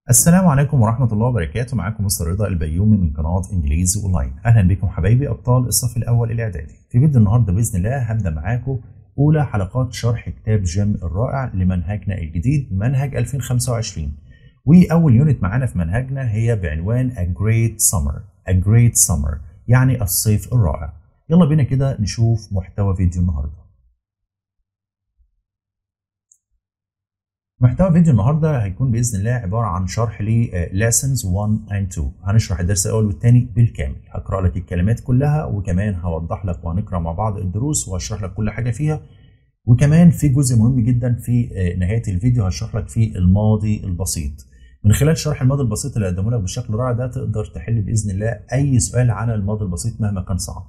السلام عليكم ورحمة الله وبركاته معاكم مستر رضا البيومي من قناة إنجليزي أونلاين أهلا بكم حبايبي أبطال الصف الأول الإعدادي في فيديو النهاردة بإذن الله هبدأ معاكم أولى حلقات شرح كتاب جيم الرائع لمنهجنا الجديد منهج 2025 وأول يونت معانا في منهجنا هي بعنوان A Great Summer A Great Summer يعني الصيف الرائع يلا بينا كده نشوف محتوى فيديو النهارده محتوى فيديو النهارده هيكون باذن الله عباره عن شرح ل lessons 1 and 2 هنشرح الدرس الاول والثاني بالكامل هقرا لك الكلمات كلها وكمان هوضح لك وهنقرا مع بعض الدروس وهشرح لك كل حاجه فيها وكمان في جزء مهم جدا في نهايه الفيديو هشرح لك فيه الماضي البسيط من خلال شرح الماضي البسيط اللي قدمه لك بالشكل الرائع ده تقدر تحل باذن الله اي سؤال على الماضي البسيط مهما كان صعب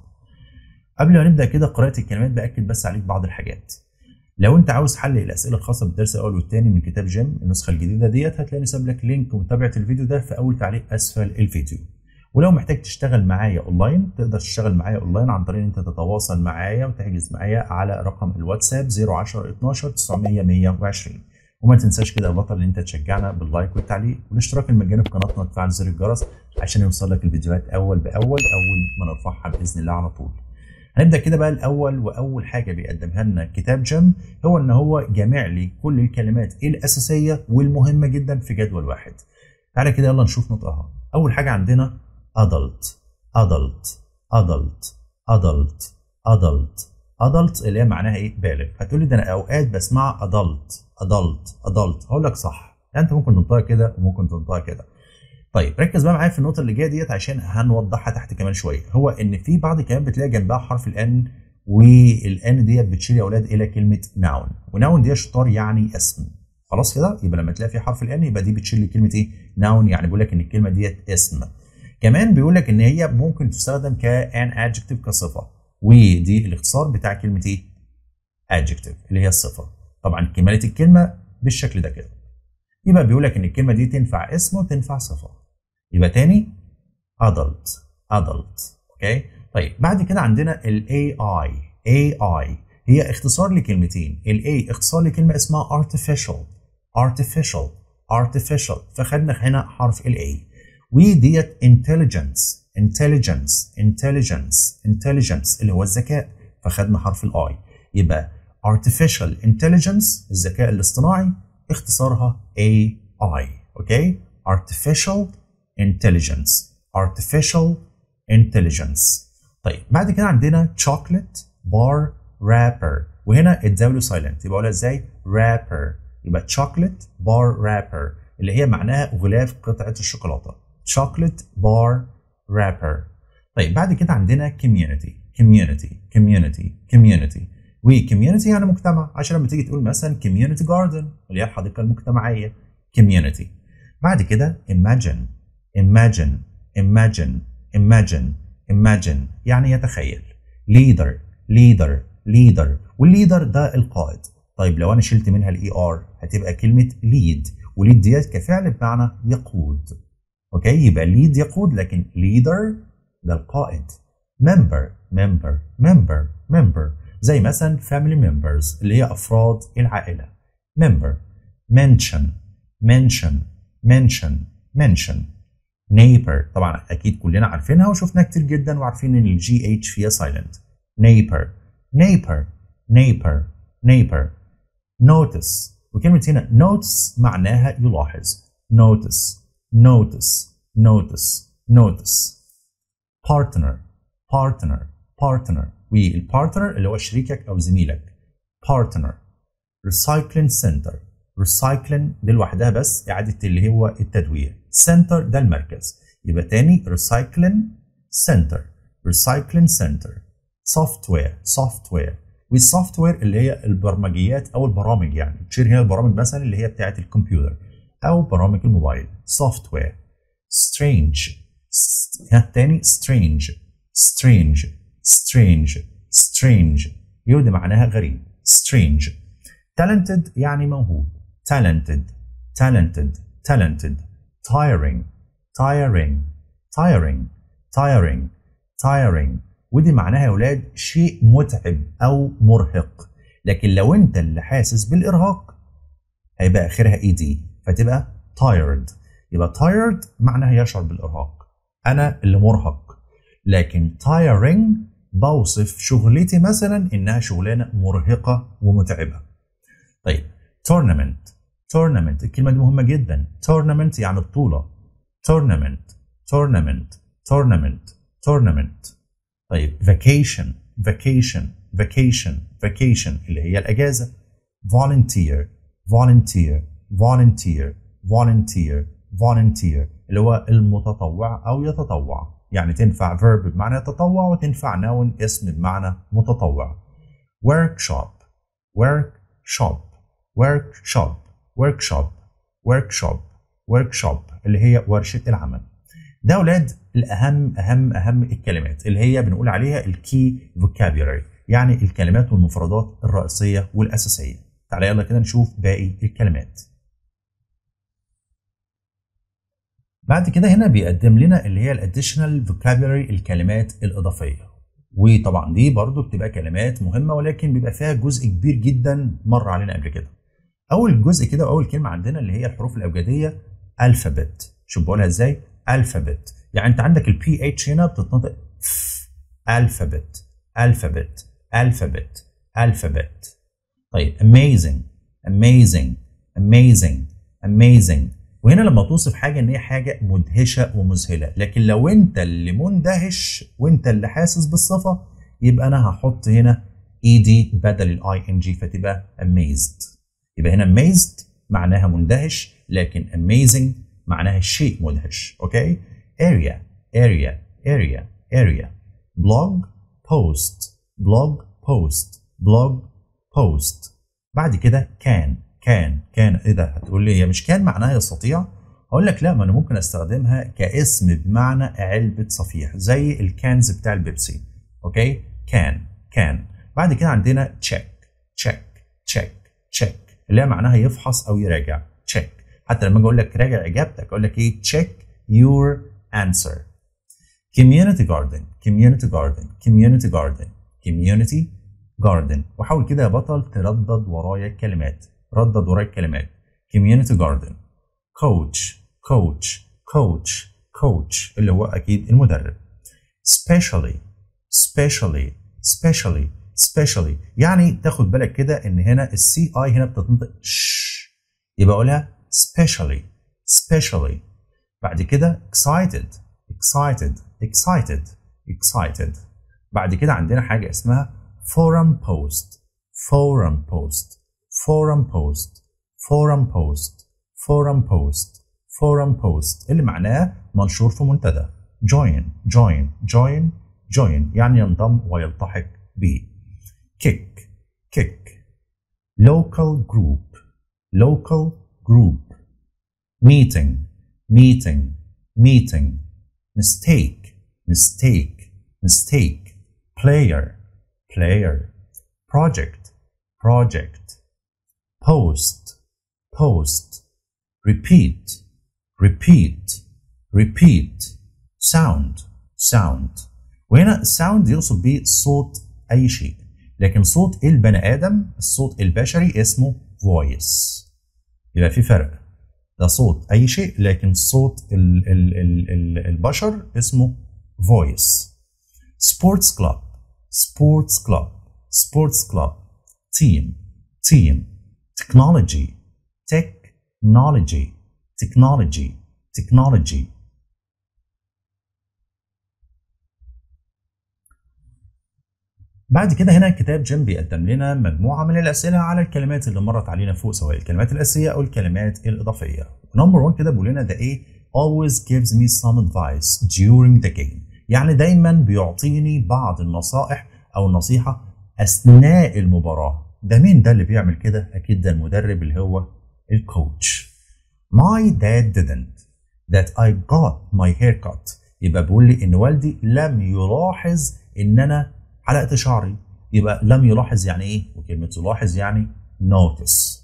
قبل ما نبدا كده قراءه الكلمات باكد بس عليك بعض الحاجات لو انت عاوز حل الاسئله الخاصه بالدرس الاول والثاني من كتاب جيم النسخه الجديده ديت هتلاقيني ساب لك لينك متابعه الفيديو ده في اول تعليق اسفل الفيديو ولو محتاج تشتغل معايا اونلاين تقدر تشتغل معايا اونلاين عن طريق ان انت تتواصل معايا وتحجز معايا على رقم الواتساب 010 12 900 120 وما تنساش كده يا بطل ان انت تشجعنا باللايك والتعليق والاشتراك المجاني في قناتنا وتفعل زر الجرس عشان يوصل لك الفيديوهات اول باول اول ما نرفعها باذن الله على طول هنبدا كده بقى الاول واول حاجه بيقدمها لنا كتاب جيم هو ان هو جامع لي كل الكلمات الاساسيه والمهمه جدا في جدول واحد تعالى كده يلا نشوف نطقها اول حاجه عندنا adult adult adult adult adult adult اللي هي معناها ايه بالغ هتقول لي ده انا اوقات بسمع adult adult adult هقول لك صح يعني انت ممكن تنطقها كده وممكن تنطقها كده طيب ركز بقى معايا في النقطه اللي جايه ديت عشان هنوضحها تحت كمان شويه هو ان في بعض الكلمات بتلاقي جنبها حرف الان والان ديت بتشير يا اولاد الى كلمه ناون وناون دي شطار يعني اسم خلاص كده يبقى لما تلاقي في حرف الان يبقى دي بتشير لكلمه ايه ناون يعني بيقول لك ان الكلمه ديت اسم كمان بيقول لك ان هي ممكن تستخدم كان ادجكتيف كصفه ودي الاختصار بتاع كلمه ايه adjective اللي هي الصفه طبعا كماله الكلمه بالشكل ده كده يبقى بيقول لك ان الكلمه دي تنفع اسم وتنفع صفه يبقى تاني adult adult اوكي طيب بعد كده عندنا ال AI AI هي اختصار لكلمتين ال A اختصار لكلمه اسمها artificial artificial artificial فخدنا هنا حرف ال A وديت intelligence intelligence intelligence intelligence اللي هو الذكاء فخدنا حرف ال I يبقى artificial intelligence الذكاء الاصطناعي اختصارها AI اوكي artificial intelligence artificial intelligence طيب بعد كده عندنا chocolate bar wrapper وهنا الدبليو سايلنت يبقى اقولها ازاي wrapper يبقى chocolate bar wrapper اللي هي معناها غلاف قطعه الشوكولاته chocolate bar wrapper طيب بعد كده عندنا community community community community وكوميونتي يعني مجتمع عشان لما تيجي تقول مثلا community garden اللي هي الحديقه المجتمعيه community بعد كده imagine imagine imagine imagine imagine يعني يتخيل leader leader leader والليدر ده القائد طيب لو انا شلت منها الاي ار هتبقى كلمه lead وليد ديت كفعل بمعنى يقود اوكي يبقى lead يقود لكن leader ده القائد member member member member زي مثلا family members اللي هي افراد العائله member mention mention mention mention neighbor طبعا اكيد كلنا عارفينها وشفناها كتير جدا وعارفين ان الجي اتش فيها silent neighbor neighbor neighbor neighbor notice وكلمة هنا notice معناها يلاحظ notice notice notice notice partner partner partner والبارتنر اللي هو شريكك او زميلك partner recycling center recycling دي لوحدها بس اعاده اللي هو التدوير center ده المركز يبقى تاني recycling center recycling center software software والسوفت وير اللي هي البرمجيات او البرامج يعني تشير هنا البرامج مثلا اللي هي بتاعه الكمبيوتر او برامج الموبايل سوفت وير strange ها تاني strange strange strange strange يودي معناها غريب strange talented يعني موهوب talented talented talented tiring tiring tiring tiring tiring ودي معناها يا ولاد شيء متعب او مرهق لكن لو انت اللي حاسس بالارهاق هيبقى اخرها اي دي فتبقى tired يبقى tired معناها يشعر بالارهاق انا اللي مرهق لكن tiring بوصف شغلتي مثلا انها شغلانه مرهقه ومتعبه طيب tournament tournament الكلمه دي مهمه جدا tournament يعني بطوله tournament tournament tournament tournament طيب vacation vacation vacation vacation اللي هي الاجازه volunteer volunteer volunteer volunteer volunteer اللي هو المتطوع او يتطوع يعني تنفع verb بمعنى يتطوع وتنفع noun اسم بمعنى متطوع workshop workshop workshop workshop workshop workshop اللي هي ورشة العمل ده أولاد الأهم أهم أهم الكلمات اللي هي بنقول عليها الكي vocabulary يعني الكلمات والمفردات الرئيسية والأساسية تعالى يلا كده نشوف باقي الكلمات بعد كده هنا بيقدم لنا اللي هي الاديشنال vocabulary الكلمات الإضافية وطبعا دي برضو بتبقى كلمات مهمة ولكن بيبقى فيها جزء كبير جدا مر علينا قبل كده أول جزء كده أول كلمة عندنا اللي هي الحروف الأبجدية alphabet شوف بقولها إزاي alphabet يعني أنت عندك البي اتش هنا بتتنطق alphabet alphabet alphabet alphabet طيب amazing amazing amazing amazing وهنا لما توصف حاجة إن هي حاجة مدهشة ومذهلة لكن لو أنت اللي مندهش وأنت اللي حاسس بالصفة يبقى أنا هحط هنا ed بدل الاي ان جي فتبقى amazed يبقى هنا amazed معناها مندهش لكن amazing معناها شيء مدهش اوكي area area area area blog post blog post blog post بعد كده can كان كان ايه ده هتقول لي هي مش كان معناها يستطيع هقول لك لا ما انا ممكن استخدمها كاسم بمعنى علبه صفيح زي الكانز بتاع البيبسي اوكي كان كان بعد كده عندنا تشيك تشيك تشيك تشيك اللي هي معناها يفحص او يراجع تشيك حتى لما اجي اقول لك راجع اجابتك اقول لك ايه تشيك يور انسر community garden community garden community garden community garden وحاول كده يا بطل تردد ورايا الكلمات ردد ورايا الكلمات community garden coach coach coach coach اللي هو اكيد المدرب specially specially specially specially يعني تاخد بالك كده ان هنا السي اي هنا بتتنطق ش يبقى اقولها specially specially بعد كده excited excited excited excited بعد كده عندنا حاجة اسمها forum post forum post forum post forum post forum post forum post اللي معناه منشور في منتدى join join join join يعني ينضم ويلتحق به kick kick local group local group meeting meeting meeting mistake mistake mistake player player project project post post repeat repeat repeat sound sound وهنا sound يقصد بيه صوت اي شيء لكن صوت البني ادم الصوت البشري اسمه voice يبقى في فرق ده صوت اي شيء لكن صوت ال ال ال ال البشر اسمه voice sports club sports club sports club team team technology technology technology technology بعد كده هنا الكتاب جيم بيقدم لنا مجموعة من الأسئلة على الكلمات اللي مرت علينا فوق سواء الكلمات الأساسية أو الكلمات الإضافية. نمبر 1 كده بيقول لنا ده إيه؟ always gives me some advice during the game. يعني دايما بيعطيني بعض النصائح أو النصيحة أثناء المباراة. ده مين ده اللي بيعمل كده؟ أكيد ده المدرب اللي هو الكوتش. My dad didn't. That I got my haircut. يبقى بيقول لي إن والدي لم يلاحظ إن أنا حلقت شعري يبقى لم يلاحظ يعني ايه وكلمة يلاحظ يعني notice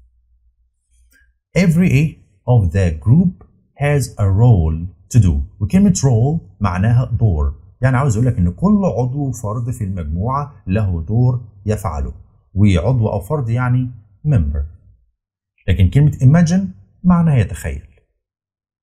every of the group has a role to do وكلمة role معناها دور يعني عاوز اقول لك ان كل عضو فرد في المجموعة له دور يفعله وعضو او فرد يعني member لكن كلمة imagine معناها يتخيل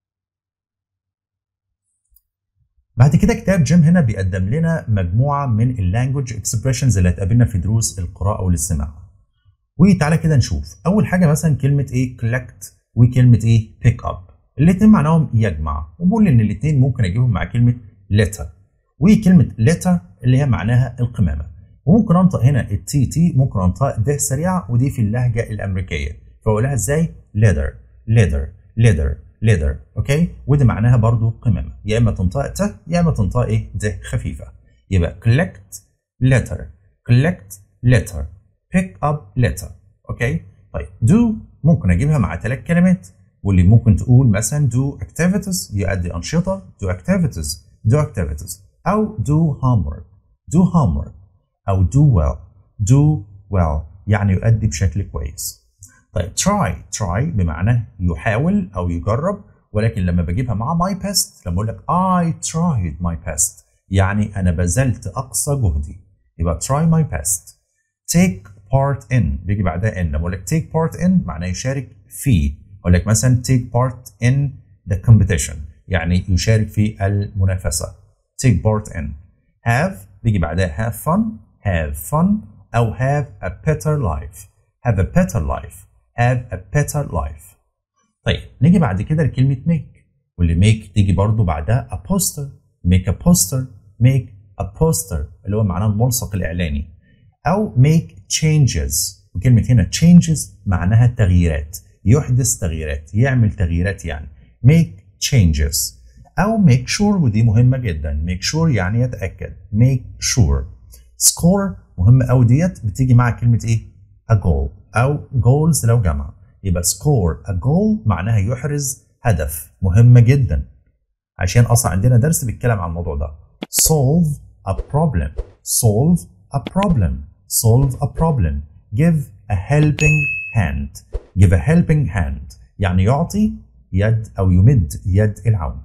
بعد كده كتاب جيم هنا بيقدم لنا مجموعه من اللانجوج اكسبريشنز اللي هتقابلنا في دروس القراءه والاستماع وتعالى كده نشوف اول حاجه مثلا كلمه ايه collect وكلمه ايه pick up الاثنين معناهم يجمع وبقول ان الاثنين ممكن اجيبهم مع كلمه letter وكلمه letter اللي هي معناها القمامه وممكن انطق هنا التي تي ممكن انطق ده سريعه ودي في اللهجه الامريكيه فاقولها ازاي leather leather leather leather اوكي ودي معناها برضو قمامه يا اما تنطق ت يا اما تنطق ايه د خفيفه يبقى collect letter collect letter pick up letter اوكي طيب do ممكن اجيبها مع ثلاث كلمات واللي ممكن تقول مثلا do activities يؤدي انشطه do activities do activities او do homework do homework او do well do well يعني يؤدي بشكل كويس طيب try try بمعنى يحاول او يجرب ولكن لما بجيبها مع my best لما اقول لك I tried my best يعني انا بذلت اقصى جهدي يبقى try my best take part in بيجي بعدها in لما اقول لك take part in معناه يشارك في اقول لك مثلا take part in the competition يعني يشارك في المنافسه take part in have بيجي بعدها have fun have fun او have a better life have a better life have a better life طيب نيجي بعد كده لكلمة make واللي make تيجي برضو بعدها a poster make a poster make a poster اللي هو معناه الملصق الإعلاني أو make changes وكلمة هنا changes معناها تغييرات يحدث تغييرات يعمل تغييرات يعني make changes أو make sure ودي مهمة جدا make sure يعني يتأكد make sure score مهمة أوي ديت بتيجي مع كلمة إيه a goal أو goals لو جمع يبقى score a goal معناها يحرز هدف مهمة جدا عشان أصلا عندنا درس بيتكلم عن الموضوع ده solve a problem solve a problem solve a problem give a helping hand give a helping hand يعني يعطي يد أو يمد يد العون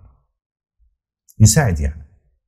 يساعد يعني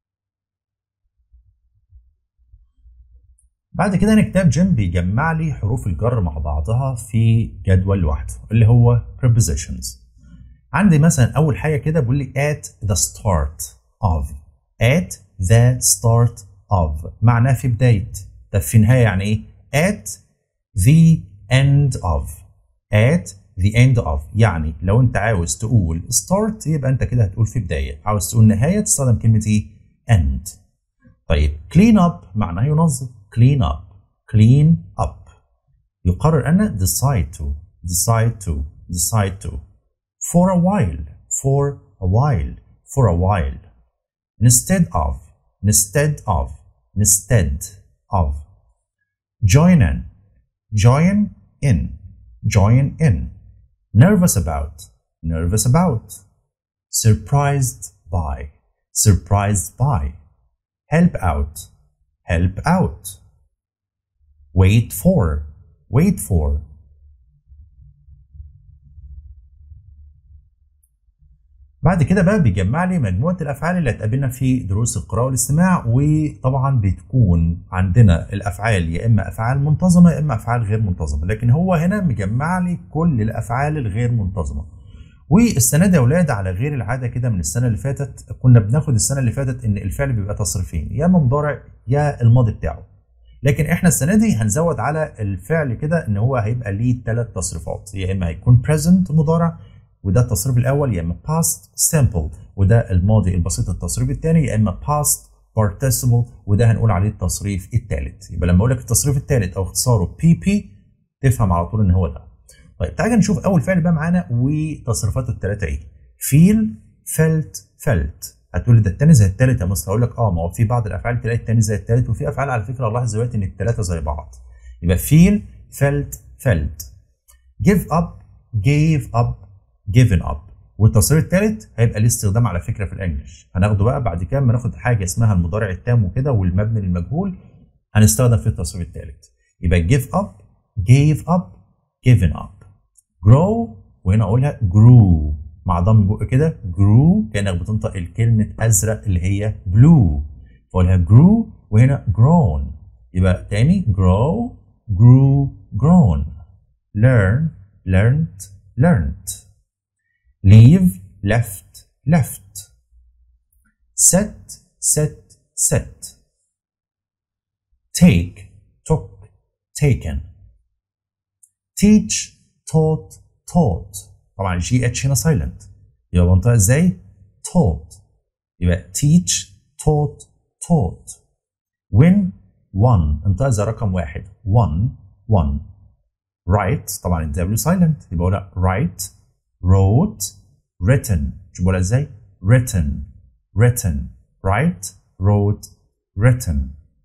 بعد كده انا كتاب جيم بيجمع لي حروف الجر مع بعضها في جدول لوحده اللي هو prepositions عندي مثلا اول حاجه كده بيقول لي at the start of at the start of معناه في بدايه طب في النهايه يعني ايه at the end of at the end of يعني لو انت عاوز تقول start يبقى انت كده هتقول في بدايه عاوز تقول نهايه تستخدم كلمه ايه end طيب clean up معناه ينظف clean up clean up يقرر أنا decide to decide to decide to for a while for a while for a while instead of instead of instead of join in join in join in nervous about nervous about surprised by surprised by help out help out wait for wait for بعد كده بقى بيجمع لي مجموعة الأفعال اللي هتقابلنا في دروس القراءة والاستماع وطبعا بتكون عندنا الأفعال يا إما أفعال منتظمة يا إما أفعال غير منتظمة لكن هو هنا مجمع لي كل الأفعال الغير منتظمة والسنة دي يا أولاد على غير العادة كده من السنة اللي فاتت كنا بناخد السنة اللي فاتت إن الفعل بيبقى تصريفين يا إما مضارع يا الماضي بتاعه لكن احنا السنه دي هنزود على الفعل كده ان هو هيبقى ليه ثلاث تصريفات يا اما هيكون present مضارع وده التصريف الاول يا اما past simple وده الماضي البسيط التصريف الثاني يا اما past participle وده هنقول عليه التصريف الثالث يبقى لما اقول لك التصريف الثالث او اختصاره بي بي تفهم على طول ان هو ده طيب تعالى نشوف اول فعل بقى معانا وتصريفاته الثلاثه ايه feel felt felt هتقول لي ده الثاني زي الثالث يا مستر هقول لك اه ما هو في بعض الافعال تلاقي الثاني زي الثالث وفي افعال على فكره لاحظ دلوقتي ان الثلاثه زي بعض يبقى feel felt felt give up gave up given up والتصريف الثالث هيبقى ليه استخدام على فكره في الانجليش هناخده بقى بعد كده لما ناخد حاجه اسمها المضارع التام وكده والمبني للمجهول هنستخدم في التصريف الثالث يبقى give up gave up given up grow وهنا اقولها grew مع ضم البق كده grew كانك بتنطق الكلمه ازرق اللي هي blue فاقولها grew وهنا grown يبقى تاني grow grew grown learn learned learned leave left left set set set take took taken teach taught taught طبعا الجي اتش هنا سايلنت يبقى بنطقها ازاي taught يبقى teach taught taught when one انطقها زي رقم واحد one one write طبعا الدبليو سايلنت يبقى بقولها write wrote written شوف بقولها ازاي written written write wrote written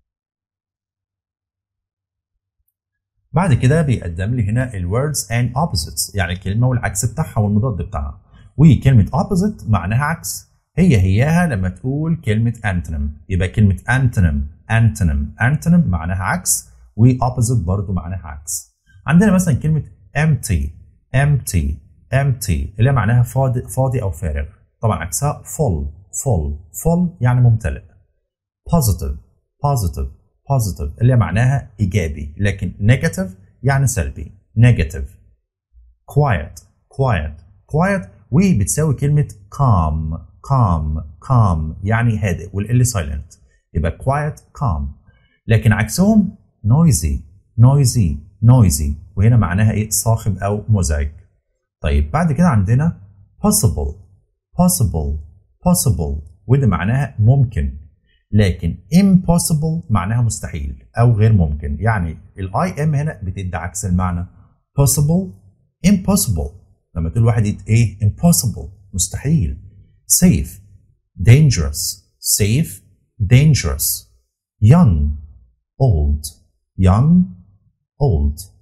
بعد كده بيقدم لي هنا الwords and opposites يعني الكلمه والعكس بتاعها والمضاد بتاعها وكلمه opposite معناها عكس هي هياها لما تقول كلمه antonym يبقى كلمه antonym antonym antonym معناها عكس و opposite برضو معناها عكس عندنا مثلا كلمه empty empty empty اللي معناها فاضي فاضي او فارغ طبعا عكسها full full full يعني ممتلئ positive positive positive اللي معناها ايجابي لكن negative يعني سلبي negative quiet quiet quiet وبتساوي كلمه calm calm calm يعني هادئ والال silent يبقى quiet calm لكن عكسهم noisy noisy noisy وهنا معناها ايه صاخب او مزعج طيب بعد كده عندنا possible possible possible وده معناها ممكن لكن impossible معناها مستحيل او غير ممكن يعني الاي ام هنا بتدي عكس المعنى possible impossible لما تقول واحد ايه impossible مستحيل safe dangerous safe dangerous young old young old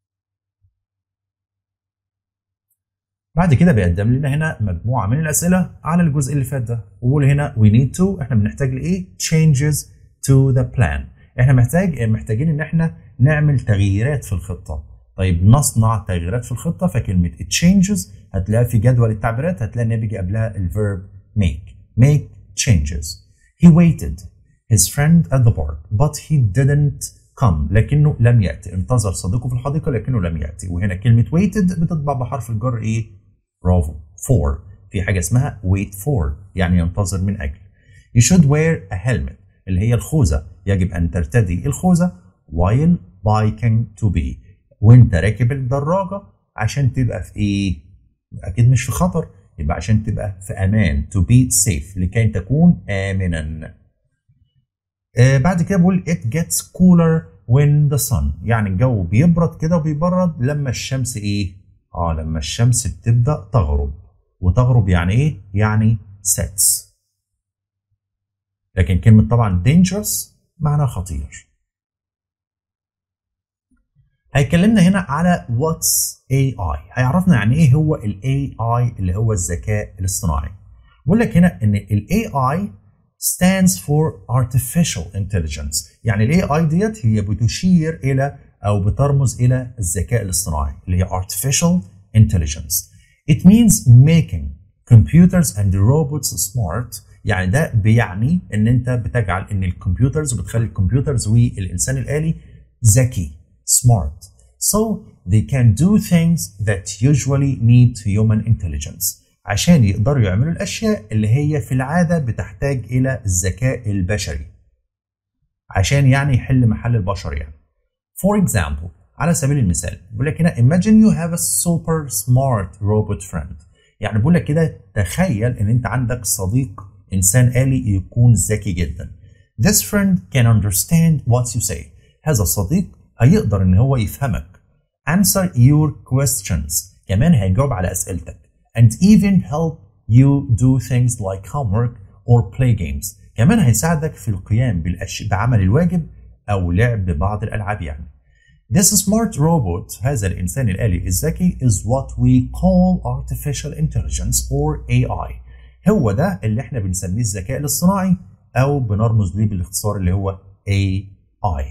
بعد كده بيقدم لنا هنا مجموعه من الاسئله على الجزء اللي فات ده وبقول هنا we need to احنا بنحتاج لايه changes to the plan احنا محتاج محتاجين ان احنا نعمل تغييرات في الخطه طيب نصنع تغييرات في الخطه فكلمه changes هتلاقيها في جدول التعبيرات هتلاقي ان بيجي قبلها الفيرب make make changes he waited his friend at the park but he didn't come لكنه لم ياتي انتظر صديقه في الحديقه لكنه لم ياتي وهنا كلمه waited بتطبع بحرف الجر ايه برافو for في حاجة اسمها wait for يعني ينتظر من أجل you should wear a helmet اللي هي الخوذة يجب أن ترتدي الخوذة while biking to be وانت راكب الدراجة عشان تبقى في ايه أكيد مش في خطر يبقى عشان تبقى في أمان to be safe لكي تكون آمنا آه بعد كده بقول it gets cooler when the sun يعني الجو بيبرد كده وبيبرد لما الشمس ايه اه لما الشمس بتبدا تغرب وتغرب يعني ايه يعني sets لكن كلمه طبعا dangerous معناها خطير هيكلمنا هنا على what's AI هيعرفنا يعني ايه هو ال AI اللي هو الذكاء الاصطناعي بقول لك هنا ان ال AI stands for artificial intelligence يعني ال AI ديت هي بتشير الى او بترمز الى الذكاء الاصطناعي اللي هي artificial intelligence. It means making computers and robots smart يعني ده بيعني ان انت بتجعل ان الكمبيوترز وبتخلي الكمبيوترز والانسان الالي ذكي smart. So they can do things that usually need human intelligence. عشان يقدروا يعملوا الاشياء اللي هي في العاده بتحتاج الى الذكاء البشري. عشان يعني يحل محل البشر يعني. For example على سبيل المثال بيقول لك هنا imagine you have a super smart robot friend يعني بيقول لك كده تخيل ان انت عندك صديق انسان آلي يكون ذكي جدا This friend can understand what you say هذا الصديق هيقدر ان هو يفهمك answer your questions كمان هيجاوب على اسئلتك and even help you do things like homework or play games كمان هيساعدك في القيام بالأش... بعمل الواجب أو لعب بعض الألعاب يعني. This smart robot هذا الإنسان الآلي الذكي is what we call artificial intelligence or AI. هو ده اللي احنا بنسميه الذكاء الاصطناعي أو بنرمز ليه بالاختصار اللي هو AI.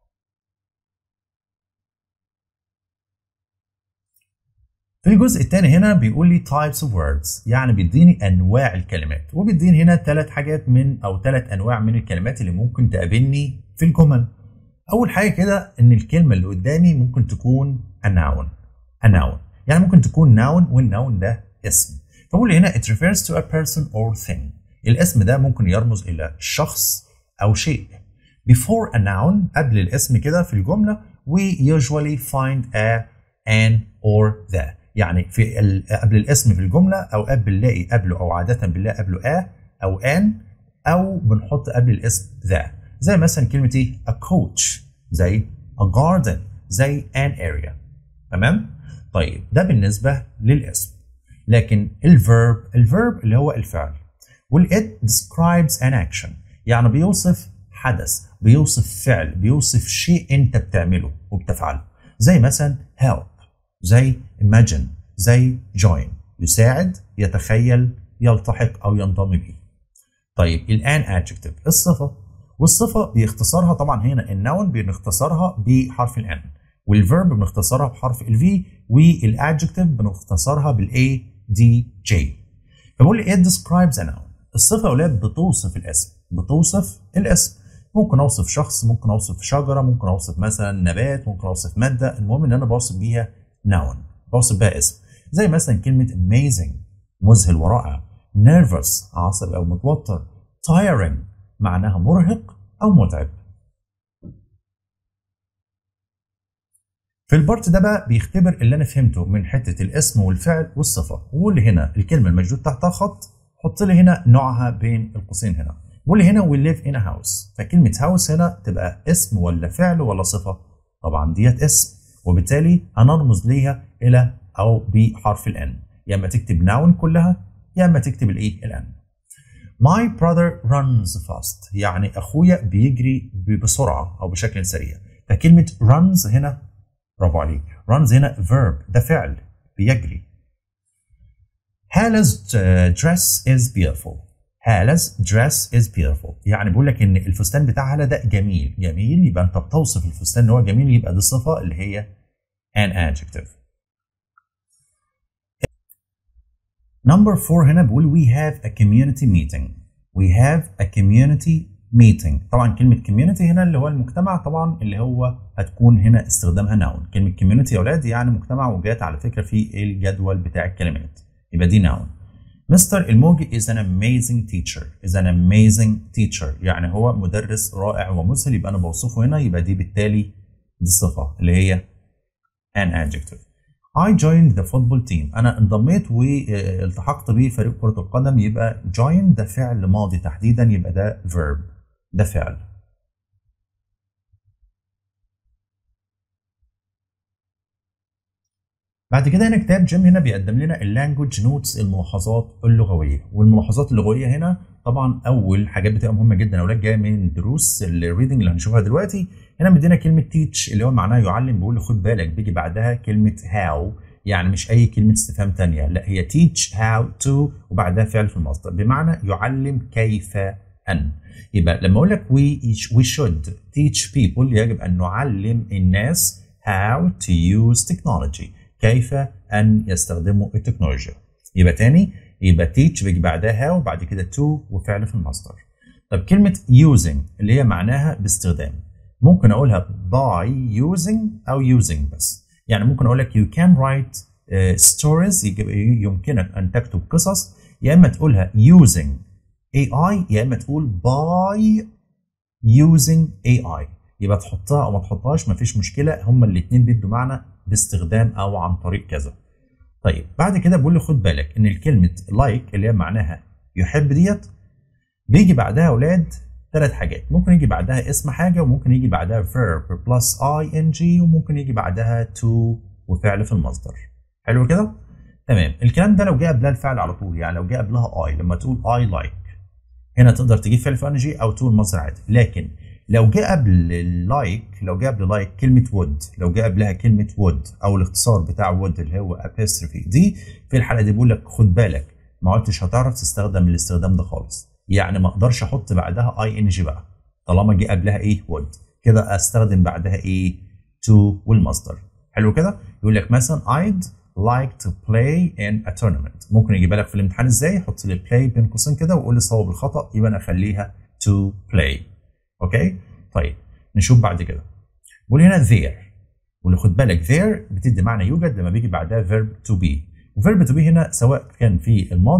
في الجزء الثاني هنا بيقول لي types of words يعني بيديني انواع الكلمات وبيديني هنا ثلاث حاجات من او ثلاث انواع من الكلمات اللي ممكن تقابلني في الجمل اول حاجه كده ان الكلمه اللي قدامي ممكن تكون a noun a noun يعني ممكن تكون noun والnoun ده اسم فبقول لي هنا it refers to a person or thing الاسم ده ممكن يرمز الى شخص او شيء before a noun قبل الاسم كده في الجمله we usually find a an or the يعني في ال- قبل الاسم في الجمله او قبل بنلاقي قبله او عاده بنلاقي قبله a او an او بنحط قبل الاسم the زي مثلا كلمه ايه a coach زي a garden زي an area تمام طيب ده بالنسبه للاسم لكن الفيرب الفيرب اللي هو الفعل والإت describes an action يعني بيوصف حدث بيوصف فعل بيوصف شيء انت بتعمله وبتفعله زي مثلا help زي imagine زي join يساعد يتخيل يلتحق او ينضم به طيب الان adjective الصفه والصفه بيختصرها طبعا هنا النون بنختصرها بحرف الان والفيرب بنختصرها بحرف الفي والادجكتيف بنختصرها بالاي دي جي فبقول لي it describes a noun الصفه يا اولاد بتوصف الاسم بتوصف الاسم ممكن اوصف شخص ممكن اوصف شجره ممكن اوصف مثلا نبات ممكن اوصف ماده المهم ان انا بوصف بيها noun بوصف بيها اسم زي مثلا كلمه amazing مذهل ورائع nervous عصبي او متوتر tiring معناها مرهق او متعب في البارت ده بقى بيختبر اللي انا فهمته من حته الاسم والفعل والصفه وقول لي هنا الكلمه الموجود تحتها خط حط لي هنا نوعها بين القوسين هنا بقول لي هنا we live in a house فكلمه house هنا تبقى اسم ولا فعل ولا صفه طبعا ديت اسم وبالتالي هنرمز ليها الى او بحرف الان يا اما تكتب noun كلها يا اما تكتب الايه الان My brother runs fast يعني اخويا بيجري بسرعه او بشكل سريع فكلمه runs هنا برافو عليك runs هنا verb ده فعل بيجري Hala's uh, dress is beautiful Hala's dress is beautiful يعني بيقول لك ان الفستان بتاع هالة ده جميل جميل يبقى انت بتوصف الفستان ان هو جميل يبقى دي صفه اللي هي an adjective Number four هنا بيقول we have a community meeting. We have a community meeting. طبعا كلمة community هنا اللي هو المجتمع طبعا اللي هو هتكون هنا استخدامها noun. كلمة community يا أولاد يعني مجتمع وجات على فكرة في الجدول بتاع الكلمات. يبقى دي noun. مستر الموجي is an amazing teacher. is an amazing teacher. يعني هو مدرس رائع ومذهل يبقى أنا بوصفه هنا يبقى دي بالتالي دي الصفة اللي هي an adjective. I joined the football team أنا انضميت والتحقت بفريق كرة القدم يبقى join ده فعل ماضي تحديدا يبقى ده verb ده فعل بعد كده هنا كتاب جيم هنا بيقدم لنا اللانجوج نوتس الملاحظات اللغويه والملاحظات اللغويه هنا طبعا اول حاجات بتبقى مهمه جدا اولاد جايه من دروس الريدنج اللي هنشوفها دلوقتي هنا مدينا كلمه تيتش اللي هو معناها يعلم بيقول له خد بالك بيجي بعدها كلمه هاو يعني مش اي كلمه استفهام تانية لا هي teach how to وبعدها فعل في المصدر بمعنى يعلم كيف ان يبقى لما اقول لك we, we should teach people يجب ان نعلم الناس how to use technology كيف ان يستخدموا التكنولوجيا يبقى تاني يبقى teach بيجي بعدها how وبعد كده to وفعل في المصدر طب كلمه using اللي هي معناها باستخدام ممكن اقولها by using او using بس يعني ممكن اقول لك you can write uh, stories يمكنك ان تكتب قصص يا اما تقولها using AI يا اما تقول by using AI يبقى تحطها او ما تحطهاش مفيش مشكله هما الاثنين بيدوا معنى باستخدام او عن طريق كذا طيب بعد كده بقول لي خد بالك ان الكلمه like اللي هي معناها يحب ديت بيجي بعدها اولاد ثلاث حاجات ممكن يجي بعدها اسم حاجة وممكن يجي بعدها verb plus ing وممكن يجي بعدها to وفعل في المصدر حلو كده تمام الكلام ده لو جه قبلها الفعل على طول يعني لو جه قبلها I لما تقول I like هنا تقدر تجيب فعل في ing او to المصدر عادي لكن لو جه قبل like لو جه قبل like كلمة would لو جه قبلها كلمة would او الاختصار بتاع would اللي هو apostrophe دي في الحالة دي بيقول لك خد بالك ما عدتش هتعرف تستخدم الاستخدام ده خالص يعني ما اقدرش احط بعدها اي ان جي بقى طالما جه قبلها ايه would كده استخدم بعدها ايه to والمصدر حلو كده يقول لك مثلا I'd like to play in a tournament ممكن يجيب لك في الامتحان ازاي يحط لي play بين قوسين كده ويقول لي صواب الخطا يبقى انا اخليها to play اوكي طيب نشوف بعد كده بقول هنا there واللي خد بالك there بتدي معنى يوجد لما بيجي بعدها verb to be وverb to be هنا سواء كان في الماضي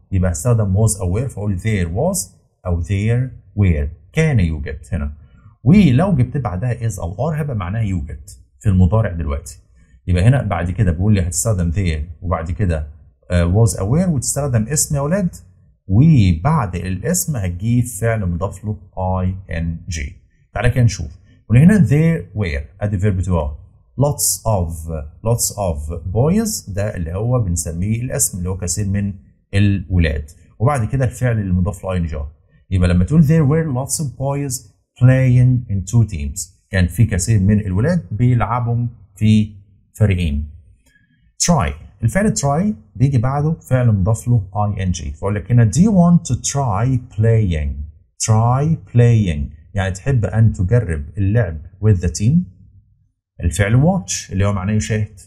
يبقى هستخدم was aware فاقول there was او there were كان يوجد هنا ولو جبت بعدها is او are هيبقى معناها يوجد في المضارع دلوقتي يبقى هنا بعد كده بيقول لي هتستخدم there وبعد كده uh, was aware وتستخدم اسم يا ولاد وبعد الاسم هتجيب فعل مضاف له ing تعالى كده نشوف وهنا there were ادي فيرب تو ار lots of lots of boys ده اللي هو بنسميه الاسم اللي هو كثير من الولاد وبعد كده الفعل اللي مضاف له ing يبقى لما تقول there were lots of boys playing in two teams كان في كثير من الولاد بيلعبوا في فريقين try الفعل try بيجي بعده فعل مضاف له ing فاقول لك هنا do you want to try playing try playing يعني تحب ان تجرب اللعب with the team الفعل watch اللي هو معناه يشاهد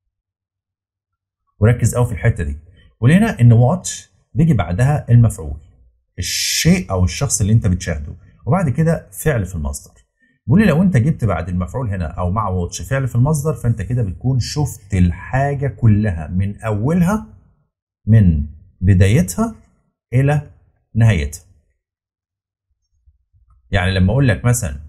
وركز قوي في الحته دي ولهنا ان watch بيجي بعدها المفعول الشيء او الشخص اللي انت بتشاهده وبعد كده فعل في المصدر بيقول لي لو انت جبت بعد المفعول هنا او مع واتش فعل في المصدر فانت كده بتكون شفت الحاجه كلها من اولها من بدايتها الى نهايتها يعني لما اقول لك مثلا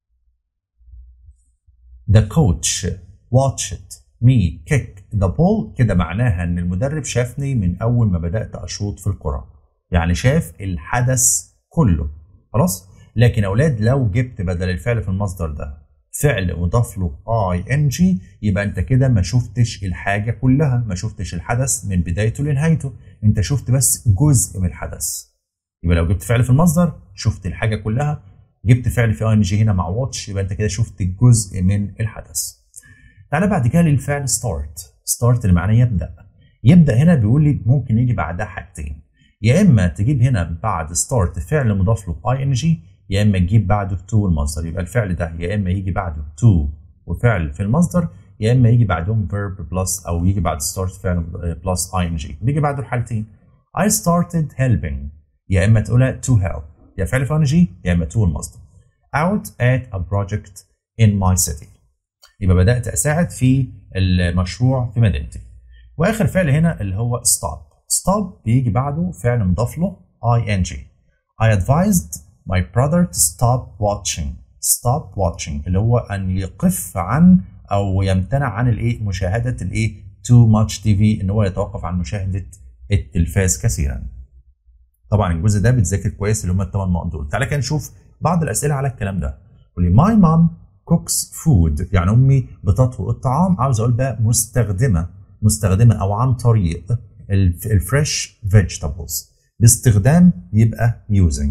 the coach watched me kick the ball كده معناها ان المدرب شافني من اول ما بدات اشوط في الكره يعني شاف الحدث كله خلاص لكن اولاد لو جبت بدل الفعل في المصدر ده فعل مضاف له اي ان جي يبقى انت كده ما شفتش الحاجه كلها ما شفتش الحدث من بدايته لنهايته انت شفت بس جزء من الحدث يبقى لو جبت فعل في المصدر شفت الحاجه كلها جبت فعل في اي ان جي هنا مع واتش يبقى انت كده شفت جزء من الحدث تعالى بعد كده للفعل ستارت ستارت اللي معناه يبدا يبدا هنا بيقول لي ممكن يجي بعدها حاجتين يا اما تجيب هنا بعد ستارت فعل مضاف له اي ان جي يا اما تجيب بعده تو المصدر يبقى الفعل ده يا اما يجي بعده تو وفعل في المصدر يا اما يجي بعدهم verb بلس او يجي بعد ستارت فعل بلس اي ان جي بيجي بعده الحالتين I started helping يا اما تقولها to help يا فعل في جي يا اما to المصدر out at a project in my city يبقى بدات اساعد في المشروع في مدينتي واخر فعل هنا اللي هو stop stop بيجي بعده فعل مضاف له ing I advised my brother to stop watching stop watching اللي هو ان يقف عن او يمتنع عن الايه مشاهده الايه too much TV ان هو يتوقف عن مشاهده التلفاز كثيرا طبعا الجزء ده بتذاكر كويس اللي هم الثمان نقط دول تعالى كده نشوف بعض الاسئله على الكلام ده يقول لي my mom cooks food يعني امي بتطهو الطعام عاوز اقول بقى مستخدمه مستخدمه او عن طريق الفريش فيجيتابلز باستخدام يبقى using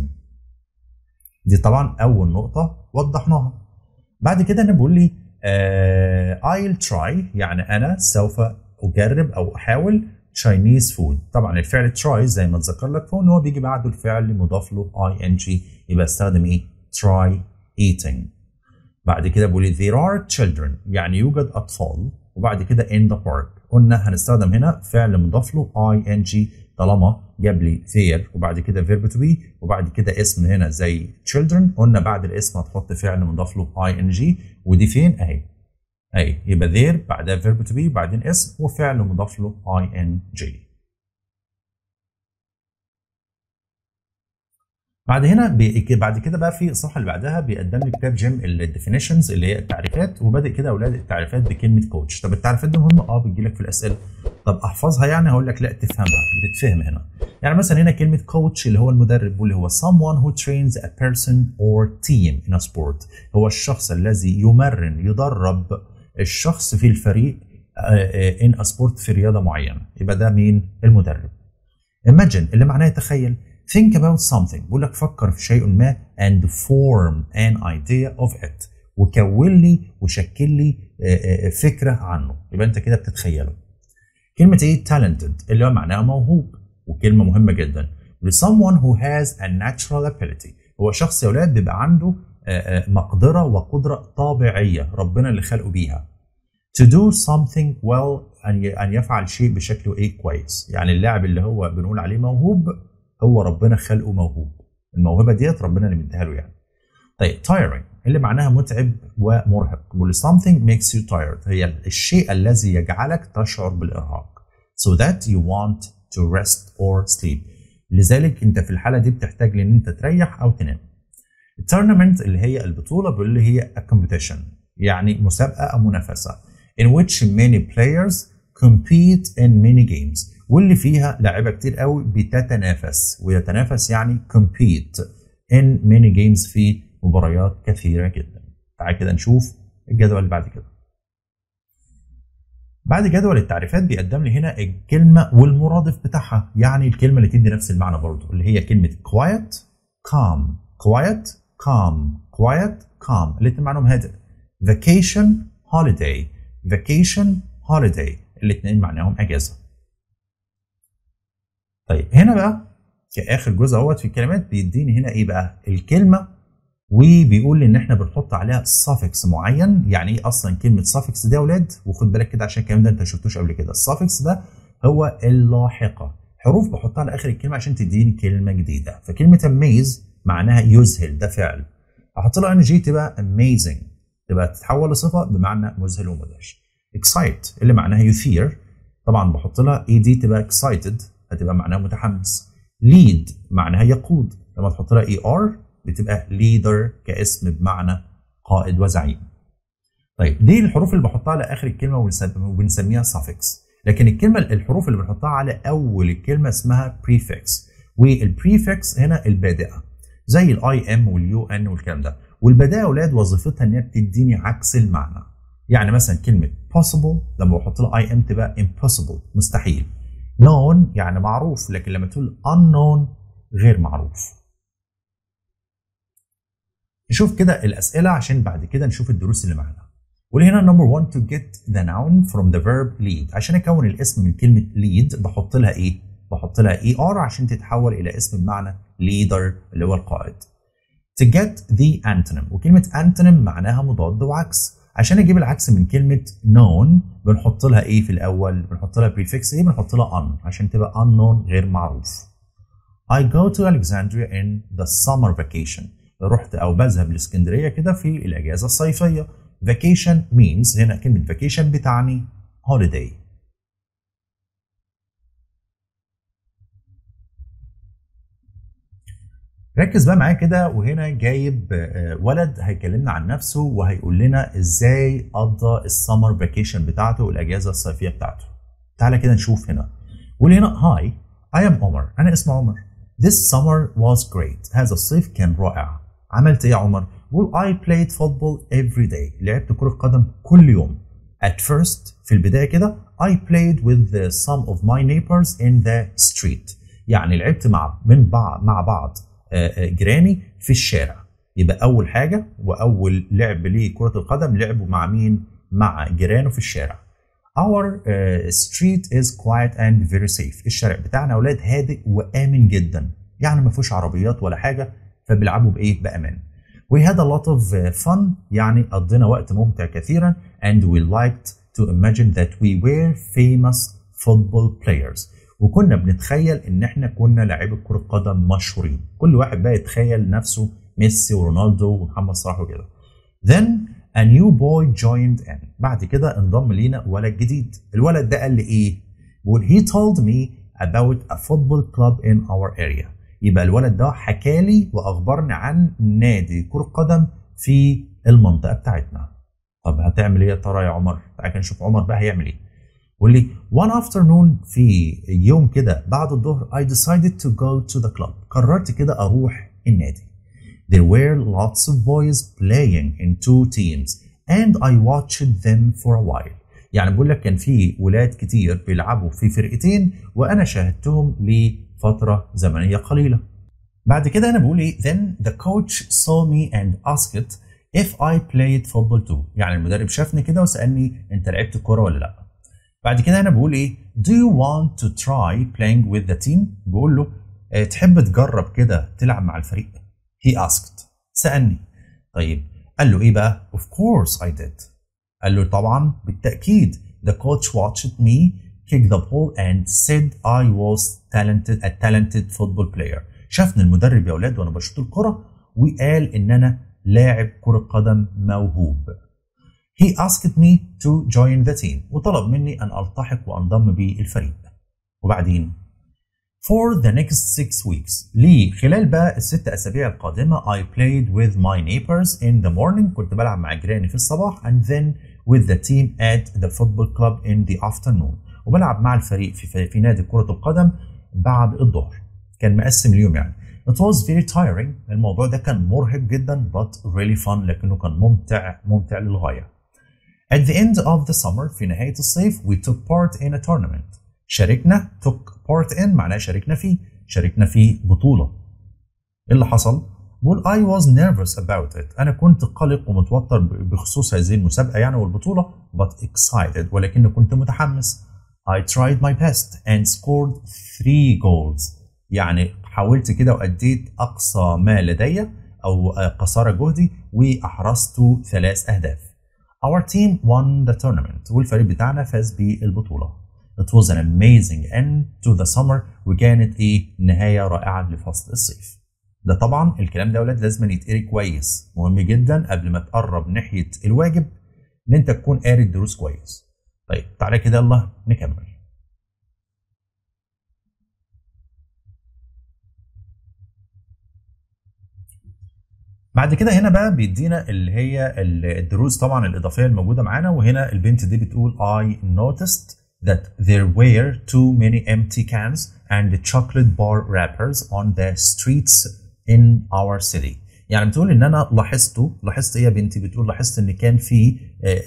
دي طبعا اول نقطه وضحناها بعد كده انا بقول لي آه I'll try يعني انا سوف اجرب او احاول Chinese food طبعا الفعل try زي ما اتذكر لك فوق ان هو بيجي بعده الفعل مضاف له ing يبقى استخدم ايه try eating بعد كده بقول لي there are children يعني يوجد اطفال وبعد كده in the park قلنا هنستخدم هنا فعل مضاف له ing طالما جاب لي there وبعد كده verb to be وبعد كده اسم هنا زي children قلنا بعد الاسم هتحط فعل مضاف له ing ودي فين اهي اهي يبقى there بعدها verb to be بعدين اسم وفعل مضاف له ing بعد هنا بي... بعد كده بقى في الصفحه اللي بعدها بيقدم لي كتاب جيم الديفينيشنز اللي هي التعريفات وبادئ كده اولاد التعريفات بكلمه كوتش طب التعريفات دي مهمه اه بتجي لك في الاسئله طب احفظها يعني هقول لك لا تفهمها بتتفهم هنا يعني مثلا هنا كلمه كوتش اللي هو المدرب واللي هو someone who trains a person or team in a sport هو الشخص الذي يمرن يدرب الشخص في الفريق in a sport في رياضه معينه يبقى ده مين المدرب imagine اللي معناه تخيل think about something بقول لك فكر في شيء ما and form an idea of it وكون لي وشكل لي فكره عنه يبقى انت كده بتتخيله كلمه ايه talented اللي هو معناها موهوب وكلمه مهمه جدا someone who has a natural ability هو شخص يا اولاد بيبقى عنده مقدره وقدره طبيعيه ربنا اللي خلقه بيها to do something well ان ان يفعل شيء بشكله ايه كويس يعني اللاعب اللي هو بنقول عليه موهوب هو ربنا خلقه موهوب الموهبه ديت ربنا اللي مديها له يعني طيب tiring اللي معناها متعب ومرهق بيقول something makes you tired هي الشيء الذي يجعلك تشعر بالارهاق so that you want to rest or sleep لذلك انت في الحاله دي بتحتاج لان انت تريح او تنام التورنمنت اللي هي البطوله بيقول لي هي a competition يعني مسابقه او منافسه in which many players compete in many games واللي فيها لاعيبه كتير قوي بتتنافس ويتنافس يعني compete in many games في مباريات كثيره جدا تعال كده نشوف الجدول اللي بعد كده بعد جدول التعريفات بيقدم لي هنا الكلمه والمرادف بتاعها يعني الكلمه اللي تدي نفس المعنى برضه اللي هي كلمه quiet calm quiet calm quiet calm الاثنين معناهم هادئ vacation holiday vacation holiday الاثنين معناهم اجازه طيب هنا بقى في اخر جزء اهوت في الكلمات بيديني هنا ايه بقى الكلمه وبيقول لي ان احنا بنحط عليها suffix معين يعني ايه اصلا كلمه suffix دي يا اولاد وخد بالك كده عشان الكلام ده انت شفتوش قبل كده السافكس ده هو اللاحقه حروف بحطها على اخر الكلمه عشان تديني كلمه جديده فكلمه amaze معناها يذهل ده فعل احط لها ان جي تبقى amazing تبقى تتحول لصفه بمعنى مذهل ومدهش excite اللي معناها يثير طبعا بحط لها اي دي تبقى excited هتبقى معناها متحمس lead معناها يقود لما تحط لها اي ار بتبقى leader كاسم بمعنى قائد وزعيم طيب دي الحروف اللي بحطها على اخر الكلمه وبنسميها suffix لكن الكلمه الحروف اللي بنحطها على اول الكلمه اسمها prefix والبريفكس هنا البادئه زي الاي ام واليو ان والكلام ده والبدايه يا اولاد وظيفتها ان هي بتديني عكس المعنى يعني مثلا كلمه possible لما بحط لها اي ام تبقى impossible مستحيل known يعني معروف لكن لما تقول unknown غير معروف نشوف كده الاسئله عشان بعد كده نشوف الدروس اللي معانا وهنا نمبر 1 to get the noun from the verb lead عشان اكون الاسم من كلمه lead بحط لها ايه بحط لها اي ار عشان تتحول الى اسم بمعنى leader اللي هو القائد to get the antonym وكلمه antonym معناها مضاد وعكس عشان اجيب العكس من كلمه known بنحط لها ايه في الاول بنحط لها prefix ايه بنحط لها on عشان تبقى unknown غير معروف I go to Alexandria in the summer vacation رحت او بذهب لاسكندريه كده في الاجازه الصيفيه vacation means هنا كلمه vacation بتعني holiday ركز بقى معايا كده وهنا جايب ولد هيكلمنا عن نفسه وهيقول لنا ازاي قضى السمر فاكيشن بتاعته الاجازه الصيفيه بتاعته تعالى كده نشوف هنا قول هنا هاي I am عمر انا اسمي عمر This summer was great هذا الصيف كان رائع عملت ايه يا عمر؟ بقول I played football every day لعبت كرة قدم كل يوم At first في البداية كده I played with the, some of my neighbors in the street يعني لعبت مع من بعض مع بعض جيراني في الشارع يبقى أول حاجة وأول لعب لكرة القدم لعبوا مع مين؟ مع جيرانه في الشارع Our uh, street is quiet and very safe الشارع بتاعنا أولاد هادئ وآمن جدا يعني ما فيهوش عربيات ولا حاجة فبيلعبوا بايه بامان We had a lot of fun يعني قضينا وقت ممتع كثيرا and we liked to imagine that we were famous football players وكنا بنتخيل ان احنا كنا لاعيبه كرة قدم مشهورين كل واحد بقى يتخيل نفسه ميسي ورونالدو ومحمد صلاح وكده Then a new boy joined in بعد كده انضم لينا ولد جديد الولد ده قال لي ايه بيقول he told me about a football club in our area يبقى الولد ده حكى لي واخبرني عن نادي كرة قدم في المنطقة بتاعتنا. طب هتعمل ايه يا ترى يا عمر؟ تعالى نشوف عمر بقى هيعمل ايه. بيقول لي one afternoon في يوم كده بعد الظهر I decided to go to the club. قررت كده اروح النادي. There were lots of boys playing in two teams and I watched them for a while. يعني بقول لك كان في ولاد كتير بيلعبوا في فرقتين وانا شاهدتهم ل فترة زمنية قليلة. بعد كده أنا بقول إيه then the coach saw me and asked if I played football too يعني المدرب شافني كده وسألني أنت لعبت كورة ولا لأ. بعد كده أنا بقول إيه do you want to try playing with the team بقول له اه تحب تجرب كده تلعب مع الفريق he asked سألني طيب قال له إيه بقى of course I did قال له طبعا بالتأكيد the coach watched me kick the ball and said I was talented a talented football player شافني المدرب يا اولاد وانا بشوط الكرة وقال ان انا لاعب كرة قدم موهوب He asked me to join the team وطلب مني ان التحق وانضم بالفريق وبعدين For the next six weeks لي خلال بقى الست أسابيع القادمة I played with my neighbors in the morning كنت بلعب مع جيراني في الصباح and then with the team at the football club in the afternoon وبلعب مع الفريق في, في نادي كرة القدم بعد الظهر كان مقسم اليوم يعني It was very tiring الموضوع ده كان مرهق جدا but really fun لكنه كان ممتع ممتع للغاية At the end of the summer في نهاية الصيف we took part in a tournament شاركنا took part in معناه شاركنا فيه شاركنا في بطولة ايه اللي حصل؟ بقول I was nervous about it أنا كنت قلق ومتوتر بخصوص هذه المسابقة يعني والبطولة but excited ولكن كنت متحمس I tried my best and scored three goals يعني حاولت كده وأديت أقصى ما لدي أو قصارى جهدي وأحرزت ثلاث أهداف Our team won the tournament والفريق بتاعنا فاز بالبطولة It was an amazing end to the summer وكانت ايه نهاية رائعة لفصل الصيف. ده طبعا الكلام ده يا ولاد لازم يتقري كويس مهم جدا قبل ما تقرب ناحية الواجب ان انت تكون قاري الدروس كويس. طيب تعالى كده يلا نكمل. بعد كده هنا بقى بيدينا اللي هي الدروس طبعا الإضافية الموجودة معانا وهنا البنت دي بتقول I noticed that there were too many empty cans and chocolate bar wrappers on the streets in our city. يعني بتقول ان انا لاحظته لاحظت ايه يا بنتي بتقول لاحظت ان كان في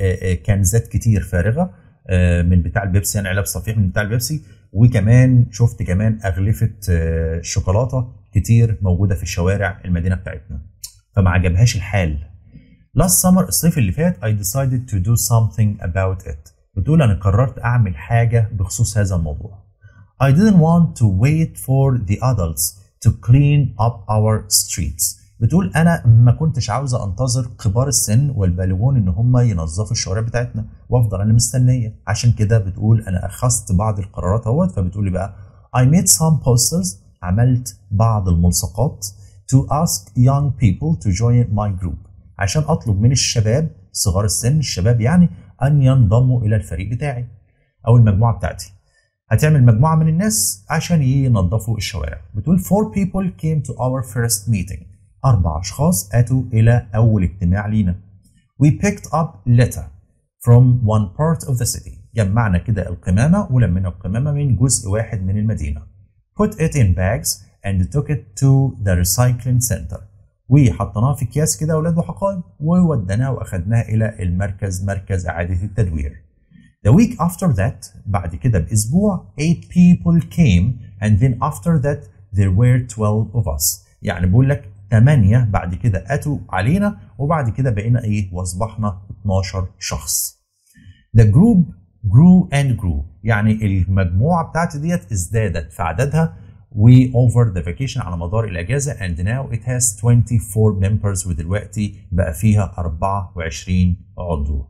كنزات كتير فارغه من بتاع البيبسي يعني علب صفيح من بتاع البيبسي وكمان شفت كمان اغلفه شوكولاته كتير موجوده في الشوارع المدينه بتاعتنا فما عجبهاش الحال last summer الصيف اللي فات I decided to do something about it بتقول أنا قررت أعمل حاجة بخصوص هذا الموضوع. I didn't want to wait for the adults to clean up our streets. بتقول أنا ما كنتش عاوزة أنتظر كبار السن والبالغون إن هم ينظفوا الشوارع بتاعتنا وأفضل أنا مستنية. عشان كده بتقول أنا أخذت بعض القرارات أهوت فبتقول لي بقى I made some posters عملت بعض الملصقات to ask young people to join my group عشان أطلب من الشباب صغار السن الشباب يعني أن ينضموا إلى الفريق بتاعي أو المجموعة بتاعتي هتعمل مجموعة من الناس عشان ينظفوا الشوارع بتقول four people came to our first meeting أربع أشخاص أتوا إلى أول اجتماع لينا we picked up litter from one part of the city جمعنا كده القمامة ولمينا القمامة من جزء واحد من المدينة put it in bags and took it to the recycling center وحطيناها في اكياس كده اولاد وحقائب ووديناها واخدناها الى المركز مركز اعاده التدوير. The week after that بعد كده باسبوع 8 people came and then after that there were 12 of us. يعني بقول لك 8 بعد كده اتوا علينا وبعد كده بقينا ايه واصبحنا 12 شخص. The group grew and grew يعني المجموعه بتاعتي ديت ازدادت في عددها we over the vacation على مدار الأجازة and now it has 24 members ودلوقتي بقى فيها 24 عضو.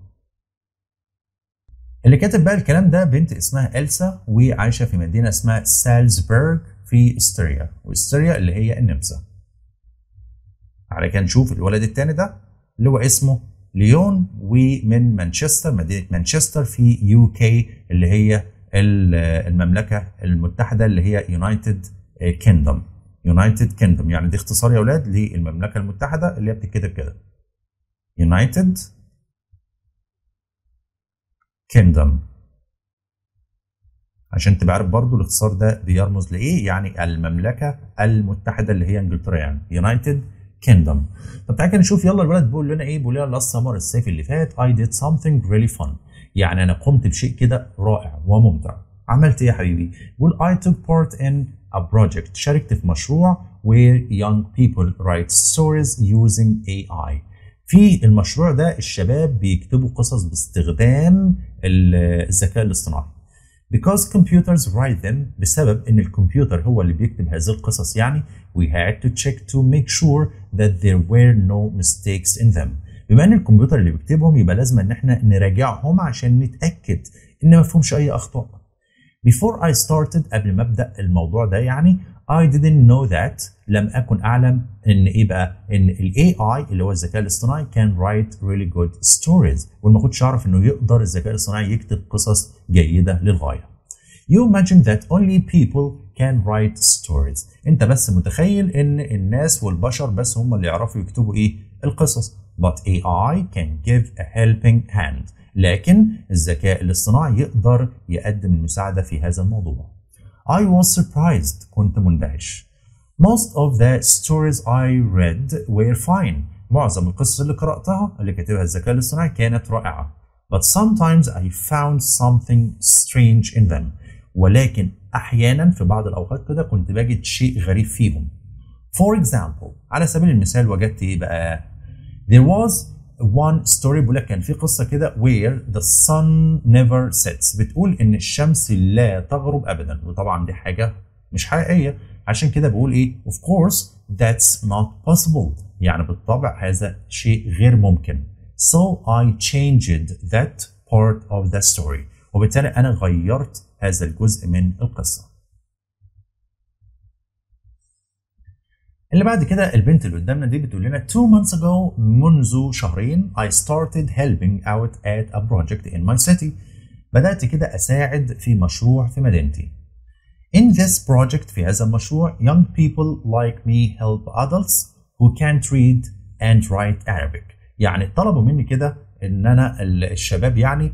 اللي كاتب بقى الكلام ده بنت اسمها إلسا وعايشة في مدينة اسمها سالزبرج في استريا واستريا اللي هي النمسا. على كده نشوف الولد التاني ده اللي هو اسمه ليون ومن مانشستر مدينة مانشستر في يو كي اللي هي المملكه المتحده اللي هي يونايتد كيندم يونايتد كيندم يعني دي اختصار يا اولاد للمملكه المتحده اللي هي بتتكتب كده يونايتد كيندم عشان تبقى عارف برضو الاختصار ده بيرمز لايه يعني المملكه المتحده اللي هي انجلترا يعني يونايتد كيندم طب تعالى نشوف يلا الولد بيقول لنا ايه بيقول لنا لاست سمر الصيف اللي فات I did something really fun يعني انا قمت بشيء كده رائع وممتع عملت ايه يا حبيبي بيقول I took part in a project شاركت في مشروع where young people write stories using AI في المشروع ده الشباب بيكتبوا قصص باستخدام الذكاء الاصطناعي because computers write them بسبب ان الكمبيوتر هو اللي بيكتب هذه القصص يعني we had to check to make sure that there were no mistakes in them بما ان الكمبيوتر اللي بيكتبهم يبقى لازم ان احنا نراجعهم عشان نتاكد ان ما فيهمش اي اخطاء before I started قبل ما ابدا الموضوع ده يعني I didn't know that لم اكن اعلم ان ايه بقى ان ال AI اللي هو الذكاء الاصطناعي can write really good stories وما كنتش اعرف انه يقدر الذكاء الاصطناعي يكتب قصص جيده للغايه You imagine that only people can write stories. انت بس متخيل ان الناس والبشر بس هم اللي يعرفوا يكتبوا ايه القصص. But AI can give a helping hand. لكن الذكاء الاصطناعي يقدر يقدم المساعدة في هذا الموضوع. I was surprised. كنت مندهش. Most of the stories I read were fine. معظم القصص اللي قرأتها اللي كاتبها الذكاء الاصطناعي كانت رائعة. But sometimes I found something strange in them. ولكن أحيانا في بعض الأوقات كده كنت بجد شيء غريب فيهم. For example على سبيل المثال وجدت إيه بقى؟ There was one story بيقول لك كان في قصة كده where the sun never sets بتقول إن الشمس لا تغرب أبدا وطبعا دي حاجة مش حقيقية عشان كده بقول إيه of course that's not possible يعني بالطبع هذا شيء غير ممكن so I changed that part of the story وبالتالي أنا غيرت هذا الجزء من القصة اللي بعد كده البنت اللي قدامنا دي بتقول لنا two months ago منذ شهرين I started helping out at a project in my city بدأت كده أساعد في مشروع في مدينتي In this project في هذا المشروع young people like me help adults who can't read and write Arabic يعني طلبوا مني كده ان انا الشباب يعني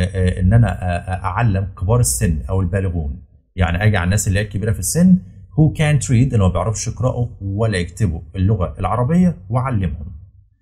ان انا اعلم كبار السن او البالغون يعني اجي على الناس اللي هي الكبيره في السن who can't read اللي ما بيعرفش يقرأوا ولا يكتبوا اللغة العربية وأعلمهم.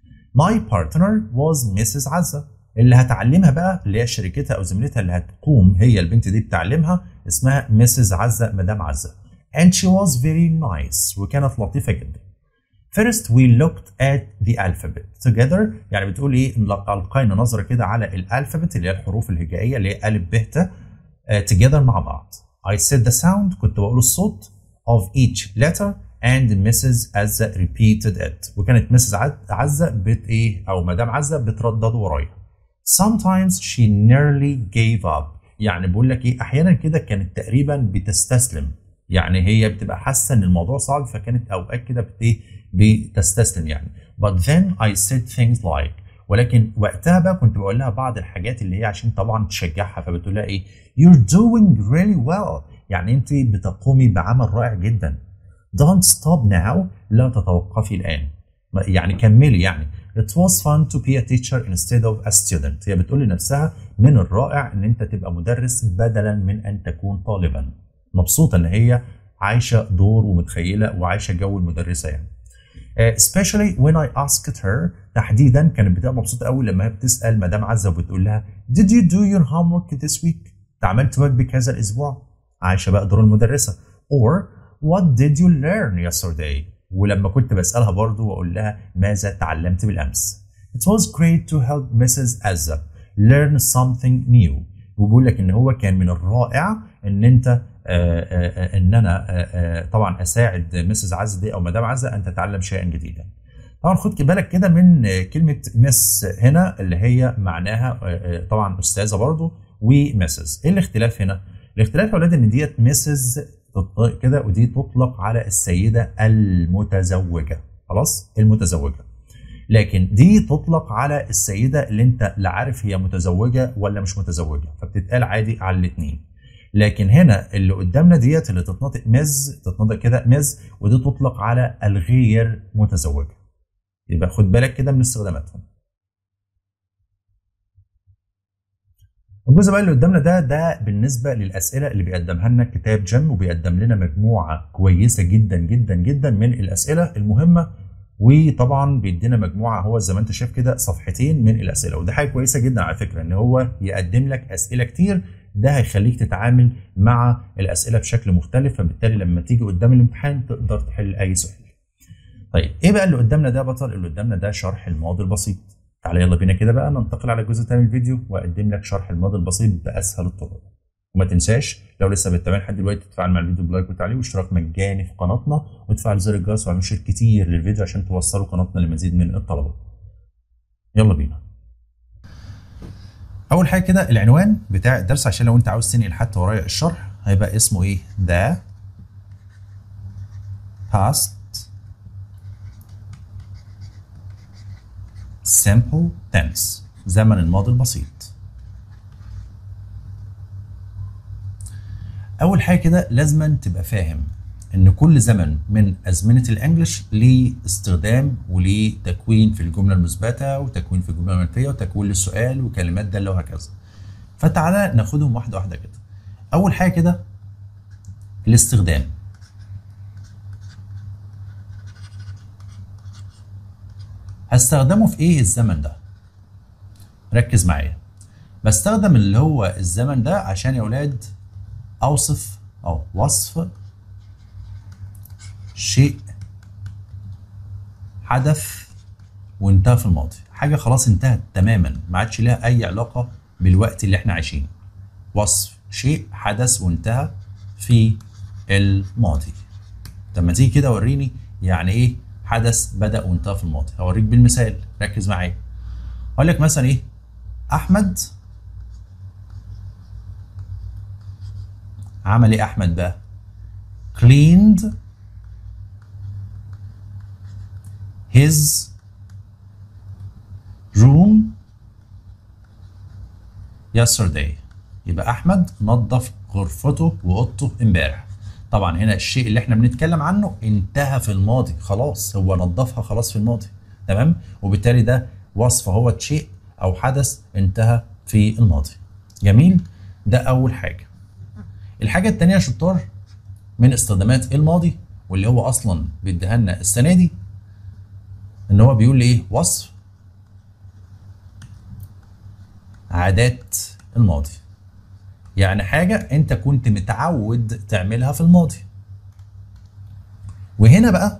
My partner was Mrs. عزة اللي هتعلمها بقى اللي هي شركتها أو زميلتها اللي هتقوم هي البنت دي بتعلمها اسمها Mrs. عزة مدام عزة. And she was very nice وكانت لطيفة جدا. First we looked at the alphabet together يعني بتقول ايه ألقينا نظرة كده على الالفابت اللي هي الحروف الهجائية اللي هي ألف ب ت together مع بعض. I said the sound كنت بقول الصوت of each letter and Mrs. عزة repeated it وكانت Mrs. عزة بت ايه او مدام عزة بتردد ورايا sometimes she nearly gave up يعني بقول لك ايه احيانا كده كانت تقريبا بتستسلم يعني هي بتبقى حاسه ان الموضوع صعب فكانت اوقات كده بت ايه بتستسلم يعني but then I said things like ولكن وقتها بقى كنت بقول لها بعض الحاجات اللي هي عشان طبعا تشجعها فبتقول لها ايه you're doing really well يعني انت بتقومي بعمل رائع جدا don't stop now لا تتوقفي الان يعني كملي يعني it was fun to be a teacher instead of a student هي بتقول لنفسها من الرائع ان انت تبقى مدرس بدلا من ان تكون طالبا مبسوطه ان هي عايشه دور ومتخيله وعايشه جو المدرسه يعني especially when I asked her تحديدا كانت بتبقى مبسوطه قوي لما هي بتسال مدام عزه وبتقول لها did you do your homework this week عملت واجبك هذا الاسبوع عايشه بقى دور المدرسه or what did you learn yesterday ولما كنت بسالها برضو واقول لها ماذا تعلمت بالامس it was great to help Mrs. Azza learn something new وبقول لك ان هو كان من الرائع ان انت آآ آآ ان انا آآ طبعا اساعد مسز عزه دي او مدام عزه ان تتعلم شيئا جديدا طبعا خد بالك كده من كلمه مس هنا اللي هي معناها طبعا استاذه برضو ومسز ايه الاختلاف هنا الاختلاف يا اولاد ان ديت مسز كده ودي تطلق على السيده المتزوجه خلاص المتزوجه لكن دي تطلق على السيده اللي انت لا عارف هي متزوجه ولا مش متزوجه فبتتقال عادي على الاثنين لكن هنا اللي قدامنا ديت اللي تتنطق مز تتنطق كده مز ودي تطلق على الغير متزوجه يبقى خد بالك كده من استخداماتهم الجزء بقى اللي قدامنا ده ده بالنسبه للاسئله اللي بيقدمها لنا كتاب جيم وبيقدم لنا مجموعه كويسه جدا جدا جدا من الاسئله المهمه وطبعا بيدينا مجموعه هو زي ما انت شايف كده صفحتين من الاسئله وده حاجه كويسه جدا على فكره ان هو يقدم لك اسئله كتير ده هيخليك تتعامل مع الاسئله بشكل مختلف فبالتالي لما تيجي قدام الامتحان تقدر تحل اي سؤال. طيب ايه بقى اللي قدامنا ده يا بطل؟ اللي قدامنا ده شرح الماضي البسيط. تعالى يلا بينا كده بقى ننتقل على الجزء الثاني من الفيديو واقدم لك شرح الماضي البسيط باسهل الطرق. وما تنساش لو لسه بتتابعني لحد دلوقتي تتفاعل مع الفيديو بلايك وتعليق واشتراك مجاني في قناتنا وتفعل زر الجرس واعمل شير كتير للفيديو عشان توصلوا قناتنا لمزيد من الطلبه. يلا بينا. اول حاجه كده العنوان بتاع الدرس عشان لو انت عاوز تنقل حتى ورايا الشرح هيبقى اسمه ايه the past simple tense زمن الماضي البسيط اول حاجه كده لازما تبقى فاهم ان كل زمن من ازمنه الانجليش ليه استخدام وليه تكوين في الجمله المثبته وتكوين في الجمله المنفيه وتكوين للسؤال وكلمات داله وهكذا فتعالى ناخدهم واحده واحده كده اول حاجه كده الاستخدام هستخدمه في ايه الزمن ده ركز معايا بستخدم اللي هو الزمن ده عشان يا اولاد اوصف او وصف شيء حدث وانتهى في الماضي حاجه خلاص انتهت تماما ما عادش لها اي علاقه بالوقت اللي احنا عايشينه وصف شيء حدث وانتهى في الماضي طب ما تيجي كده وريني يعني ايه حدث بدا وانتهى في الماضي هوريك بالمثال ركز معايا اقول لك مثلا ايه احمد عمل ايه احمد بقى cleaned his room yesterday يبقى احمد نظف غرفته واوضته امبارح طبعا هنا الشيء اللي احنا بنتكلم عنه انتهى في الماضي خلاص هو نظفها خلاص في الماضي تمام وبالتالي ده وصف هو شيء او حدث انتهى في الماضي جميل ده اول حاجه الحاجه الثانيه يا شطار من استخدامات الماضي واللي هو اصلا بيديها لنا السنه دي ان هو بيقول ايه وصف عادات الماضي يعني حاجة انت كنت متعود تعملها في الماضي وهنا بقى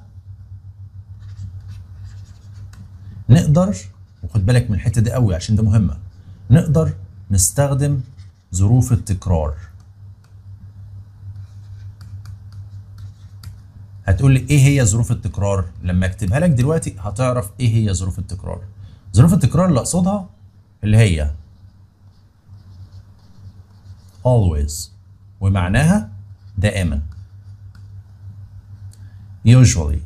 نقدر وخد بالك من الحتة دي قوي عشان ده مهمة نقدر نستخدم ظروف التكرار هتقول لي ايه هي ظروف التكرار لما اكتبها لك دلوقتي هتعرف ايه هي ظروف التكرار ظروف التكرار اللي اقصدها اللي هي always ومعناها دائما usually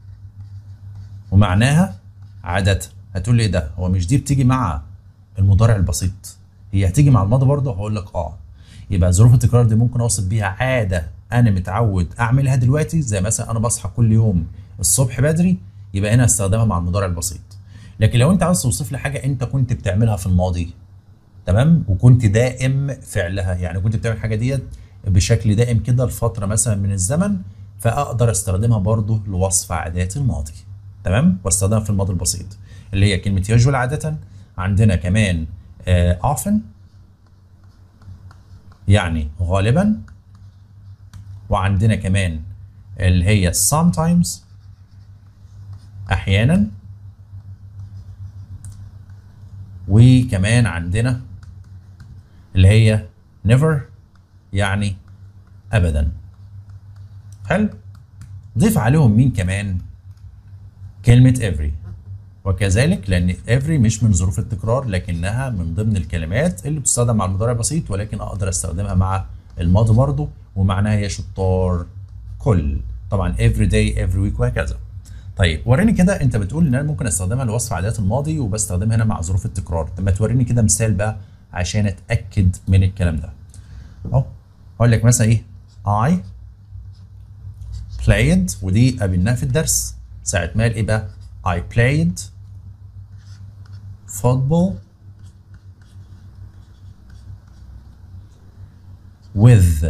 ومعناها عادة هتقول لي ايه ده هو مش دي بتيجي مع المضارع البسيط هي هتيجي مع الماضي برضه هقول لك اه يبقى ظروف التكرار دي ممكن اوصف بيها عاده انا متعود اعملها دلوقتي زي مثلا انا بصحى كل يوم الصبح بدري يبقى هنا استخدمها مع المضارع البسيط لكن لو انت عاوز توصف لي حاجه انت كنت بتعملها في الماضي تمام وكنت دائم فعلها يعني كنت بتعمل الحاجه ديت بشكل دائم كده لفتره مثلا من الزمن فاقدر استخدمها برضو لوصف عادات الماضي تمام واستخدمها في الماضي البسيط اللي هي كلمه يجول عاده عندنا كمان آه often يعني غالبا وعندنا كمان اللي هي sometimes احيانا وكمان عندنا اللي هي never يعني ابدا حلو ضيف عليهم مين كمان كلمة every وكذلك لان every مش من ظروف التكرار لكنها من ضمن الكلمات اللي بتستخدم مع المضارع البسيط ولكن اقدر استخدمها مع الماضي برضه ومعناها هي شطار كل طبعا every day every week وهكذا طيب وريني كده انت بتقول ان انا ممكن استخدمها لوصف عادات الماضي وبستخدمها هنا مع ظروف التكرار طب ما توريني كده مثال بقى عشان اتاكد من الكلام ده اهو اقول لك مثلا ايه I played ودي قابلناها في الدرس ساعة ما قال ايه بقى I played football with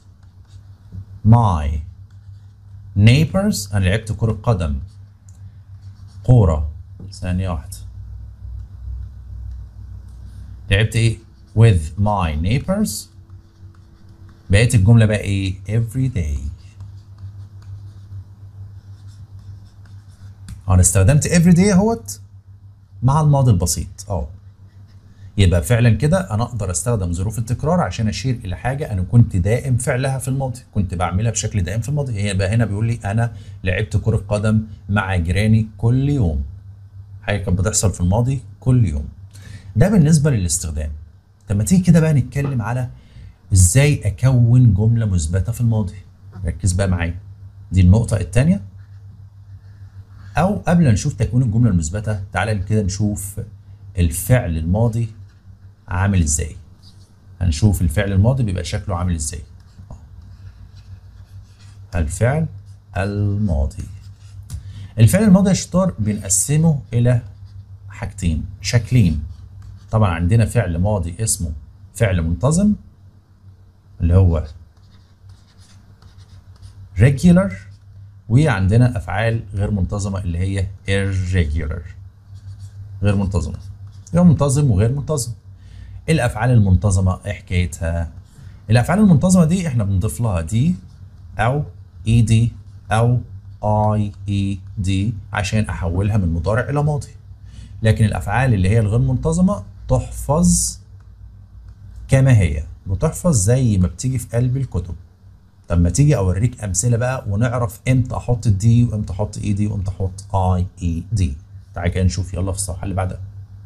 my neighbors انا لعبت كرة قدم كورة ثانية واحدة لعبت ايه with my neighbors بقيت الجملة بقى ايه every day انا استخدمت every day اهوت مع الماضي البسيط اه يبقى فعلا كده انا اقدر استخدم ظروف التكرار عشان اشير الى حاجه انا كنت دائم فعلها في الماضي كنت بعملها بشكل دائم في الماضي هي بقى هنا بيقول لي انا لعبت كره قدم مع جيراني كل يوم حاجه كانت بتحصل في الماضي كل يوم ده بالنسبه للاستخدام طب ما تيجي كده بقى نتكلم على ازاي اكون جمله مثبته في الماضي ركز بقى معايا دي النقطه الثانيه او قبل ما نشوف تكوين الجمله المثبته تعالى كده نشوف الفعل الماضي عامل ازاي هنشوف الفعل الماضي بيبقى شكله عامل ازاي الفعل الماضي الفعل الماضي يا شطار بنقسمه الى حاجتين شكلين طبعا عندنا فعل ماضي اسمه فعل منتظم اللي هو regular وعندنا افعال غير منتظمه اللي هي irregular غير منتظمه غير منتظم وغير منتظم الافعال المنتظمه ايه حكايتها الافعال المنتظمه دي احنا بنضيف لها دي او اي دي او اي اي دي عشان احولها من مضارع الى ماضي لكن الافعال اللي هي الغير منتظمه تحفظ كما هي بتحفظ زي ما بتيجي في قلب الكتب طب ما تيجي اوريك امثله بقى ونعرف امتى احط الدي وامتى احط اي دي وامتى احط اي اي دي تعالى كده نشوف يلا في الصفحه اللي بعدها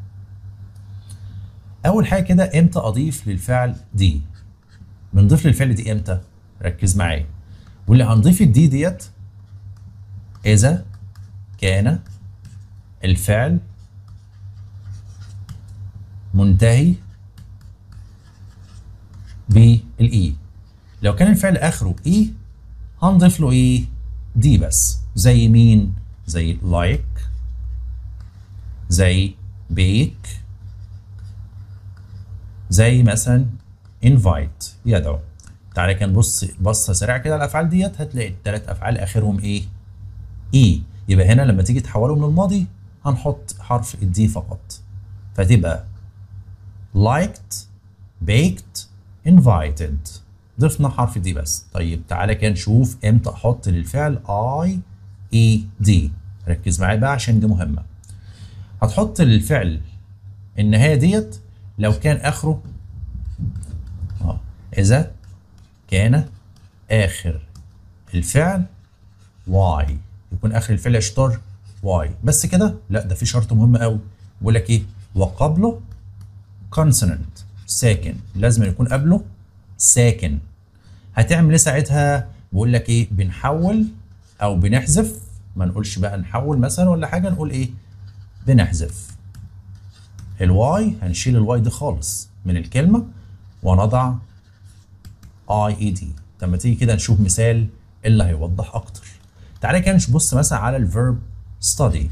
اول حاجه كده امتى اضيف للفعل دي بنضيف للفعل دي امتى ركز معايا واللي هنضيف الدي ديت اذا كان الفعل منتهي بالاي لو كان الفعل اخره اي هنضيف له ايه دي بس زي مين زي like زي bake زي مثلا invite يدعو تعالى كده نبص بصه سريعه كده على الافعال ديت هتلاقي الثلاث افعال اخرهم ايه اي يبقى هنا لما تيجي تحوله من الماضي هنحط حرف الدي فقط فتبقى liked baked invited ضفنا حرف دي بس طيب تعالى كده نشوف امتى احط للفعل اي اي دي ركز معايا بقى عشان دي مهمه هتحط للفعل النهايه ديت لو كان اخره اه اذا كان اخر الفعل واي يكون اخر الفعل يا شطار واي بس كده لا ده في شرط مهم قوي بيقول لك ايه وقبله consonant ساكن لازم يكون قبله ساكن هتعمل ايه ساعتها بقول لك ايه بنحول او بنحذف ما نقولش بقى نحول مثلا ولا حاجه نقول ايه بنحذف الواي هنشيل الواي دي خالص من الكلمه ونضع اي اي دي لما تيجي كده نشوف مثال اللي هيوضح اكتر تعالى كده نبص مثلا على الفيرب study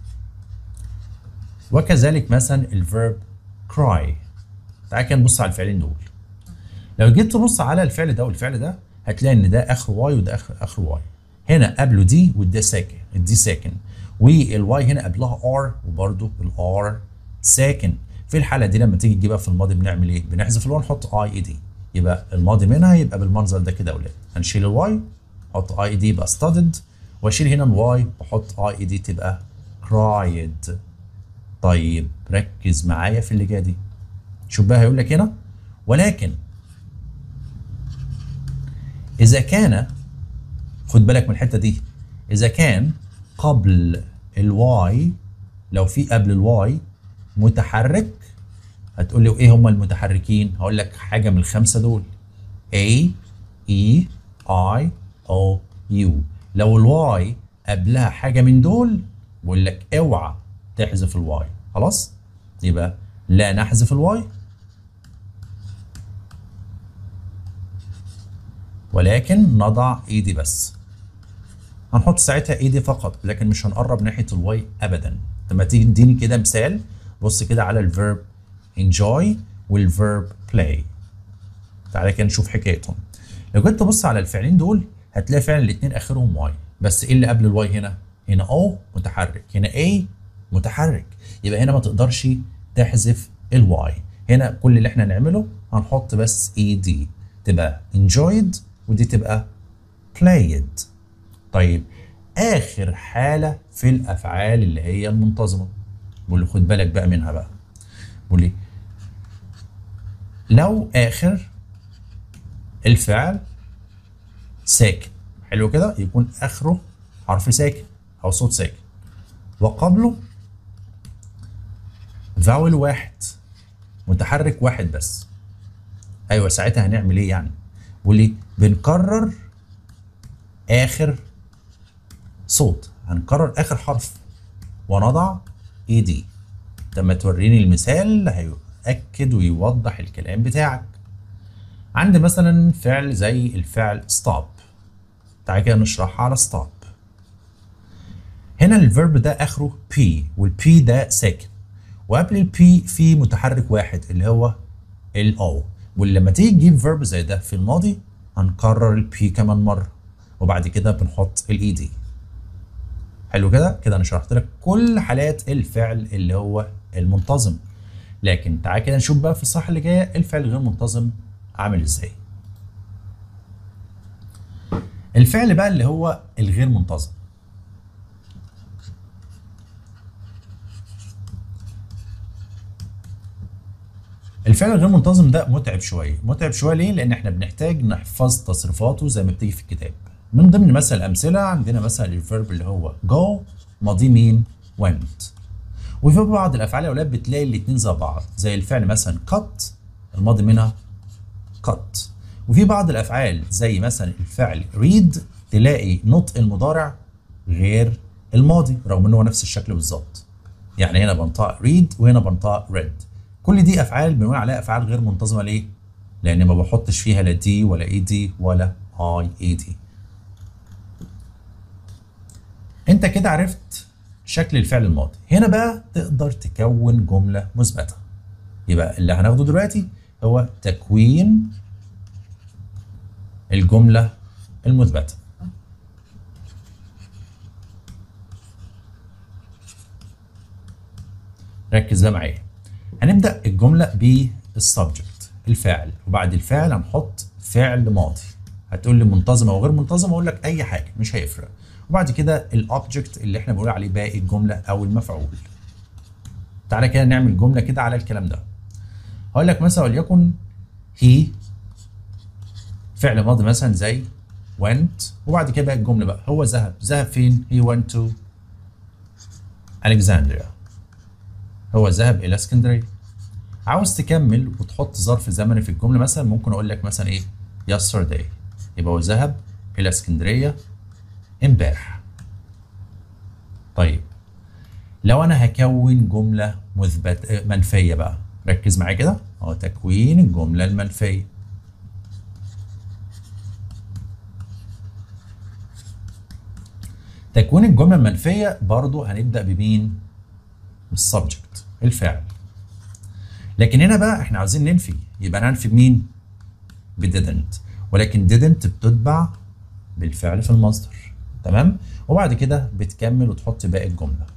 وكذلك مثلا الفيرب cry تعالى كده نبص على الفعلين دول لو جيت تبص على الفعل ده والفعل ده هتلاقي ان ده اخره واي وده اخر اخره واي هنا قبله دي وده ساكن الدي ساكن والواي هنا قبلها ار وبرده الار ساكن في الحاله دي لما تيجي تجيبها في الماضي بنعمل ايه بنحذف الواي نحط اي اي دي يبقى الماضي منها يبقى بالمنظر ده كده يا اولاد هنشيل الواي نحط اي اي دي يبقى studied واشيل هنا الواي واحط اي اي دي تبقى cried طيب ركز معايا في اللي جايه دي شوف بقى هيقول لك هنا ولكن إذا كان خد بالك من الحتة دي إذا كان قبل الواي لو في قبل الواي متحرك هتقول لي إيه هم المتحركين؟ هقول لك حاجة من الخمسة دول A E I O U لو الواي قبلها حاجة من دول بقول لك اوعى تحذف الواي خلاص؟ يبقى لا نحذف الواي ولكن نضع ايدي بس هنحط ساعتها ايدي فقط لكن مش هنقرب ناحيه الواي ابدا لما تيجي تديني كده مثال بص كده على الفيرب enjoy والفيرب play تعالى كده نشوف حكايتهم لو جيت تبص على الفعلين دول هتلاقي فعلا الاثنين اخرهم واي بس ايه اللي قبل الواي هنا هنا او متحرك هنا a متحرك يبقى هنا ما تقدرش تحذف الواي هنا كل اللي احنا نعمله هنحط بس اي دي تبقى enjoyed ودي تبقى played طيب اخر حاله في الافعال اللي هي المنتظمه بقول لي خد بالك بقى منها بقى بقول لي لو اخر الفعل ساكن حلو كده يكون اخره حرف ساكن او صوت ساكن وقبله فاول واحد متحرك واحد بس ايوه ساعتها هنعمل ايه يعني بيقول لي بنكرر اخر صوت هنكرر اخر حرف ونضع اي دي لما توريني المثال هيؤكد ويوضح الكلام بتاعك عندي مثلا فعل زي الفعل stop تعالى كده نشرحها على ستوب هنا الفيرب ده اخره بي والبي ده ساكن وقبل البي في متحرك واحد اللي هو الاو ولما تيجي تجيب فيرب زي ده في الماضي هنكرر البي كمان مره وبعد كده بنحط الاي دي حلو كده كده انا شرحت لك كل حالات الفعل اللي هو المنتظم لكن تعال كده نشوف بقى في الصفحه اللي جايه الفعل الغير منتظم عامل ازاي الفعل بقى اللي هو الغير منتظم الفعل الغير منتظم ده متعب شويه متعب شويه ليه لان احنا بنحتاج نحفظ تصريفاته زي ما بتيجي في الكتاب من ضمن مثلا الامثله عندنا مثلا الفيرب اللي هو go ماضي مين went وفي بعض الافعال يا اولاد بتلاقي الاثنين زي بعض زي الفعل مثلا cut الماضي منها cut وفي بعض الافعال زي مثلا الفعل read تلاقي نطق المضارع غير الماضي رغم ان هو نفس الشكل بالظبط يعني هنا بنطق read وهنا بنطق read كل دي افعال بنقول عليها افعال غير منتظمه ليه لان ما بحطش فيها لا دي ولا اي دي ولا اي اي دي انت كده عرفت شكل الفعل الماضي هنا بقى تقدر تكون جمله مثبته يبقى اللي هناخده دلوقتي هو تكوين الجمله المثبته ركز بقى معايا هنبدا الجمله بالسبجكت الفاعل وبعد الفعل هنحط فعل ماضي هتقول لي منتظم او غير منتظم اقول لك اي حاجه مش هيفرق وبعد كده الاوبجكت اللي احنا بنقول عليه باقي الجمله او المفعول تعالى كده نعمل جمله كده على الكلام ده هقول لك مثلا وليكن هي فعل ماضي مثلا زي went وبعد كده بقى الجمله بقى هو ذهب ذهب فين he went to Alexandria هو ذهب الى اسكندريه عاوز تكمل وتحط ظرف زمني في الجمله مثلا ممكن اقول لك مثلا ايه yesterday يبقى هو ذهب الى اسكندريه امبارح طيب لو انا هكون جمله مثبت منفيه بقى ركز معايا كده اهو تكوين الجمله المنفيه تكوين الجمله المنفيه برضو هنبدا بمين بالسبجكت الفاعل لكن هنا بقى احنا عاوزين ننفي يبقى هننفي بمين ب didn't ولكن didn't بتتبع بالفعل في المصدر تمام وبعد كده بتكمل وتحط باقي الجمله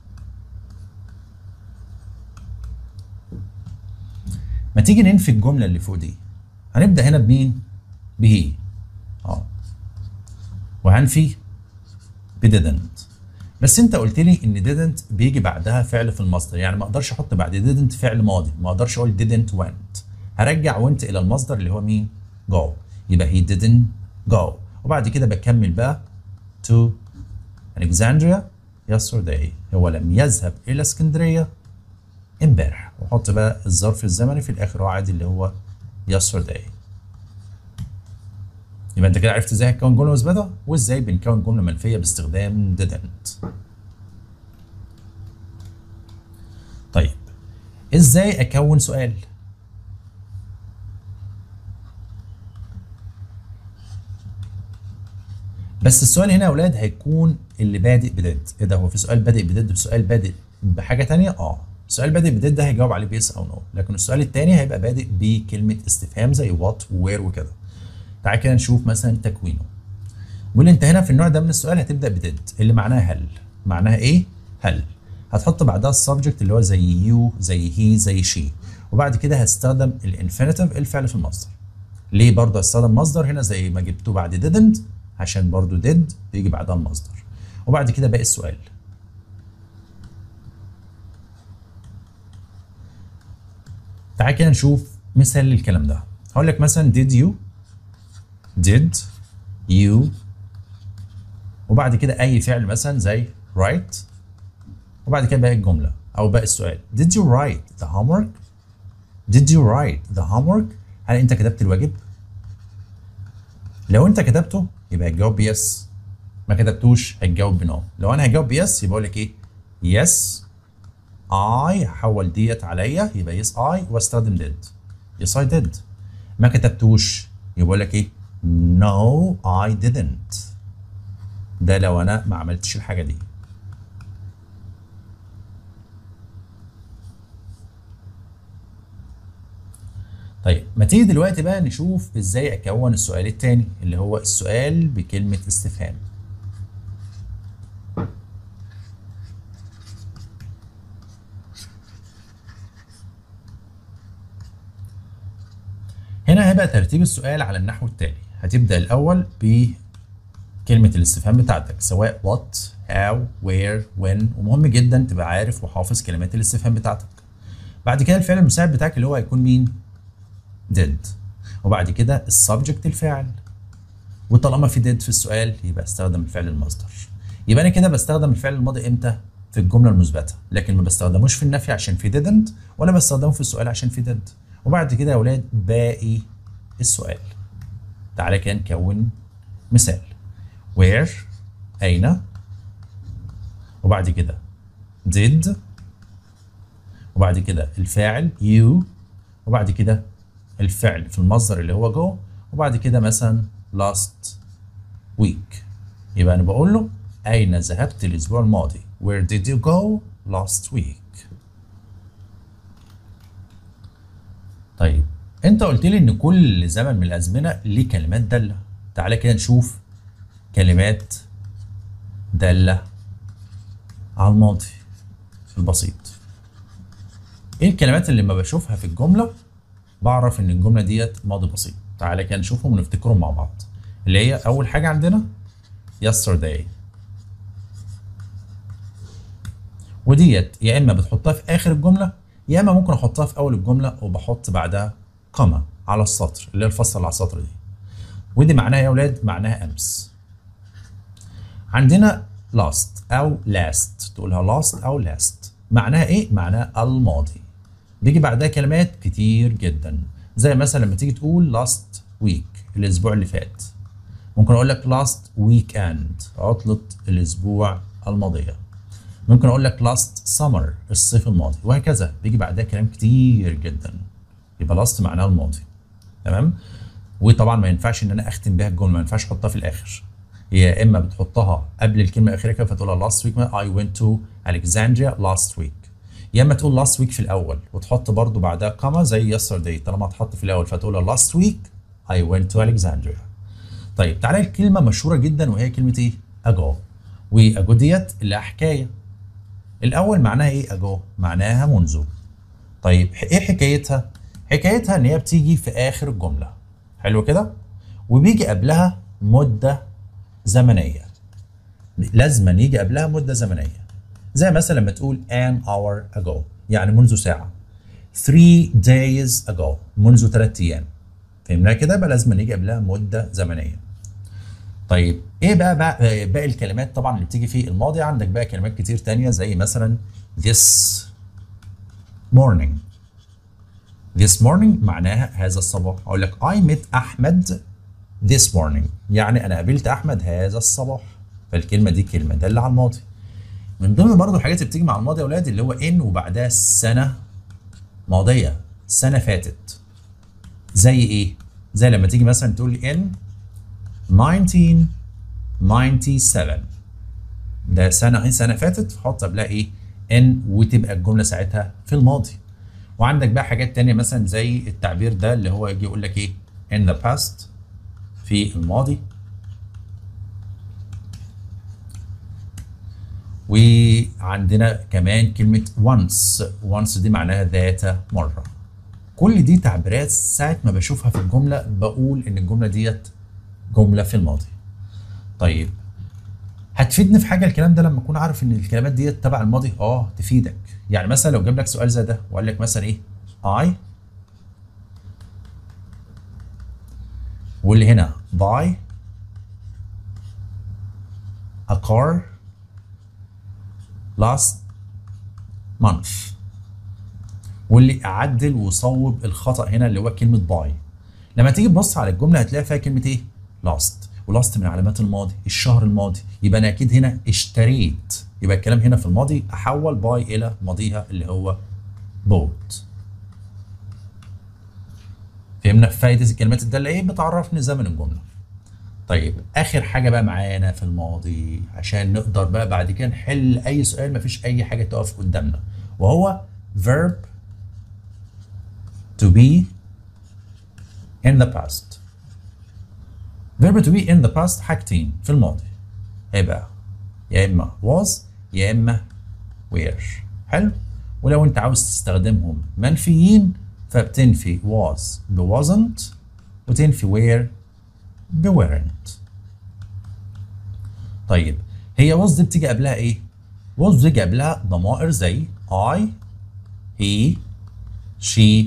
ما تيجي ننفي الجمله اللي فوق دي هنبدا هنا بمين بهي اه وهنفي ب didn't بس انت قلت لي ان didn't بيجي بعدها فعل في المصدر يعني ما اقدرش احط بعد didn't فعل ماضي ما اقدرش اقول didn't went هرجع went الى المصدر اللي هو مين go يبقى he didn't go وبعد كده بكمل بقى to Alexandria yesterday هو لم يذهب الى اسكندريه امبارح واحط بقى الظرف الزمني في الاخر هو عادي اللي هو yesterday يبقى انت كده عرفت ازاي هتكون جمله مثبته وازاي بنكون جمله منفيه باستخدام didn't طيب ازاي اكون سؤال بس السؤال هنا يا اولاد هيكون اللي بادئ بديد ايه ده هو في سؤال بادئ بديد وسؤال بادئ بحاجه تانية اه السؤال بادئ بديد ده هيجاوب عليه بيس او نو لكن السؤال التاني هيبقى بادئ بكلمه استفهام زي وات ووير وكده تعال كده نشوف مثلا تكوينه بيقول انت هنا في النوع ده من السؤال هتبدا بديد اللي معناها هل معناها ايه هل هتحط بعدها السبجكت اللي هو زي يو زي هي زي شي وبعد كده هتستخدم الانفينيتيف الفعل في المصدر ليه برضه هستخدم مصدر هنا زي ما جبته بعد didn't عشان برضه did بيجي بعدها المصدر وبعد كده باقي السؤال تعال كده نشوف مثال للكلام ده هقول لك مثلا did you did you وبعد كده اي فعل مثلا زي write وبعد كده باقي الجمله او باقي السؤال did you write the homework did you write the homework هل انت كتبت الواجب لو انت كتبته يبقى هتجاوب بيس ما كتبتوش هتجاوب بنو لو انا هجاوب بيس يبقى اقول لك ايه يس اي هحول ديت عليا يبقى يس اي واستخدم ديد يس اي ديد ما كتبتوش يبقى اقول لك ايه no I didn't ده لو انا ما عملتش الحاجه دي طيب ما تيجي دلوقتي بقى نشوف ازاي اكون السؤال التاني اللي هو السؤال بكلمه استفهام هنا هيبقى ترتيب السؤال على النحو التالي هتبدأ الأول بكلمة الاستفهام بتاعتك سواء what, how, where, when ومهم جدا تبقى عارف وحافظ كلمات الاستفهام بتاعتك بعد كده الفعل المساعد بتاعك اللي هو هيكون مين؟ did وبعد كده السبجكت الفاعل وطالما في did في السؤال يبقى استخدم الفعل المصدر يبقى انا كده بستخدم الفعل الماضي امتى؟ في الجمله المثبته لكن ما بستخدموش في النفي عشان في didn't ولا بستخدمه في السؤال عشان في did وبعد كده يا اولاد باقي السؤال تعالى كده نكون مثال where أين وبعد كده did وبعد كده الفاعل you وبعد كده الفعل في المصدر اللي هو go وبعد كده مثلا last week يبقى أنا بقول له أين ذهبت الأسبوع الماضي where did you go last week طيب انت قلت لي ان كل زمن من الازمنه ليه كلمات داله تعالى كده نشوف كلمات داله على الماضي البسيط ايه الكلمات اللي لما بشوفها في الجمله بعرف ان الجمله ديت ماضي بسيط تعالى كده نشوفهم ونفتكرهم مع بعض اللي هي اول حاجه عندنا yesterday وديت يا اما بتحطها في اخر الجمله يا اما ممكن احطها في اول الجمله وبحط بعدها كما على السطر اللي هي الفصل على السطر دي ودي معناها يا اولاد معناها امس عندنا last او last تقولها last او last معناها ايه معناها الماضي بيجي بعدها كلمات كتير جدا زي مثلا لما تيجي تقول last week الاسبوع اللي فات ممكن اقول لك last weekend عطلة الاسبوع الماضية ممكن اقول لك last summer الصيف الماضي وهكذا بيجي بعدها كلام كتير جدا يبقى last معناها الماضي تمام وطبعا ما ينفعش ان انا اختم بيها الجمله ما ينفعش احطها في الاخر يا اما بتحطها قبل الكلمه الاخيره كده فتقولها last week I went to Alexandria last week يا اما تقول last week في الاول وتحط برضو بعدها كما زي yesterday طالما اتحط في الاول فتقولها last week I went to Alexandria طيب تعالى الكلمه مشهوره جدا وهي كلمه ايه ago واجو ديت لها حكايه الاول معناها ايه اجو معناها منذ طيب ايه حكايتها حكايتها ان هي بتيجي في اخر الجمله حلو كده وبيجي قبلها مده زمنيه لازم يجي قبلها مده زمنيه زي مثلا لما تقول an hour ago يعني منذ ساعه three days ago منذ ثلاث ايام فهمنا كده يبقى لازم يجي قبلها مده زمنيه طيب ايه بقى, بقى باقي الكلمات طبعا اللي بتيجي في الماضي عندك بقى كلمات كتير تانية زي مثلا this morning this morning معناها هذا الصباح اقول لك I met احمد this morning يعني انا قابلت احمد هذا الصباح فالكلمه دي كلمه داله على الماضي من ضمن برضه الحاجات اللي بتيجي مع الماضي يا اولاد اللي هو ان وبعدها سنه ماضيه سنه فاتت زي ايه زي لما تيجي مثلا تقول لي ان 1997 ده سنه ايه سنه فاتت حط قبلها ايه ان وتبقى الجمله ساعتها في الماضي وعندك بقى حاجات تانية مثلا زي التعبير ده اللي هو يجي يقول لك ايه in the past في الماضي وعندنا كمان كلمة once once دي معناها ذات مرة كل دي تعبيرات ساعة ما بشوفها في الجملة بقول إن الجملة ديت جملة في الماضي طيب هتفيدني في حاجة الكلام ده لما أكون عارف إن الكلمات ديت تبع الماضي آه تفيدك يعني مثلا لو جاب لك سؤال زي ده وقال لك مثلا إيه I واللي هنا buy a car last month واللي اعدل وصوب الخطا هنا اللي هو كلمه باي لما تيجي تبص على الجمله هتلاقي فيها كلمه ايه لاست ولاست من علامات الماضي الشهر الماضي يبقى انا اكيد هنا اشتريت يبقى الكلام هنا في الماضي احول باي الى ماضيها اللي هو بوت فهمنا فايده الكلمات الداله ايه بتعرفني زمن الجمله طيب اخر حاجه بقى معانا في الماضي عشان نقدر بقى بعد كده نحل اي سؤال مفيش اي حاجه تقف قدامنا وهو verb to be in the past verb to be in the past حاجتين في الماضي هيبقى يا اما was يا اما were حلو ولو انت عاوز تستخدمهم منفيين فبتنفي was ب wasn't وتنفي were ب weren't طيب هي was دي بتيجي قبلها ايه؟ was بتيجي قبلها ضمائر زي I he she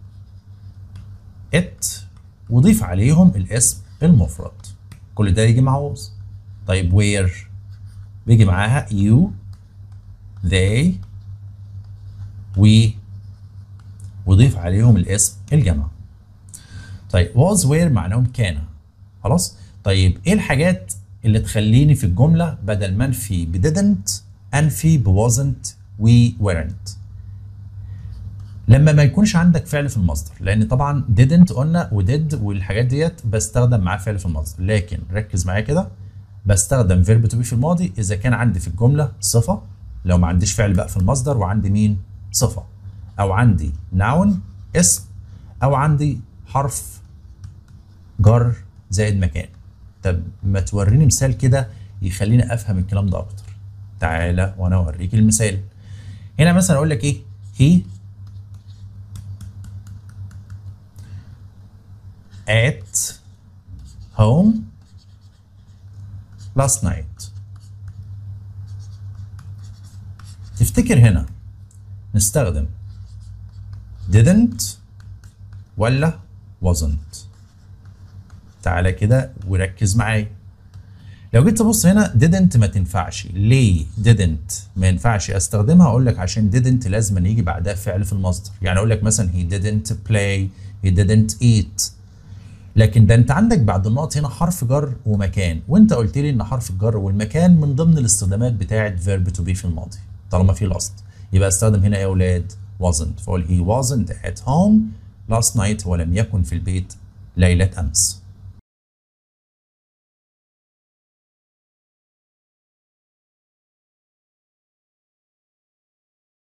it وضيف عليهم الاسم المفرد كل ده يجي مع was طيب where بيجي معاها you they we وضيف عليهم الاسم الجمع طيب was where معناهم كان خلاص طيب ايه الحاجات اللي تخليني في الجمله بدل ما انفي ب didn't انفي ب wasn't و weren't لما ما يكونش عندك فعل في المصدر لان طبعا didn't قلنا ودid والحاجات ديت بستخدم معاه فعل في المصدر لكن ركز معايا كده بستخدم verb to be في الماضي اذا كان عندي في الجمله صفه لو ما عنديش فعل بقى في المصدر وعندي مين صفه او عندي noun اسم او عندي حرف جر زائد مكان طب ما توريني مثال كده يخليني افهم الكلام ده اكتر تعالى وانا اوريك المثال هنا مثلا اقول لك ايه he at home last night تفتكر هنا نستخدم didn't ولا wasn't تعالى كده وركز معايا لو جيت تبص هنا didn't ما تنفعش ليه didn't ما ينفعش استخدمها اقول لك عشان didn't لازم يجي بعدها فعل في المصدر يعني اقول لك مثلا he didn't play he didn't eat لكن ده انت عندك بعد النقط هنا حرف جر ومكان وانت قلت لي ان حرف الجر والمكان من ضمن الاستخدامات بتاعه verb to be في الماضي طالما في الاصل يبقى استخدم هنا يا اولاد wasn't فاقول he wasn't at home last night ولم يكن في البيت ليلة امس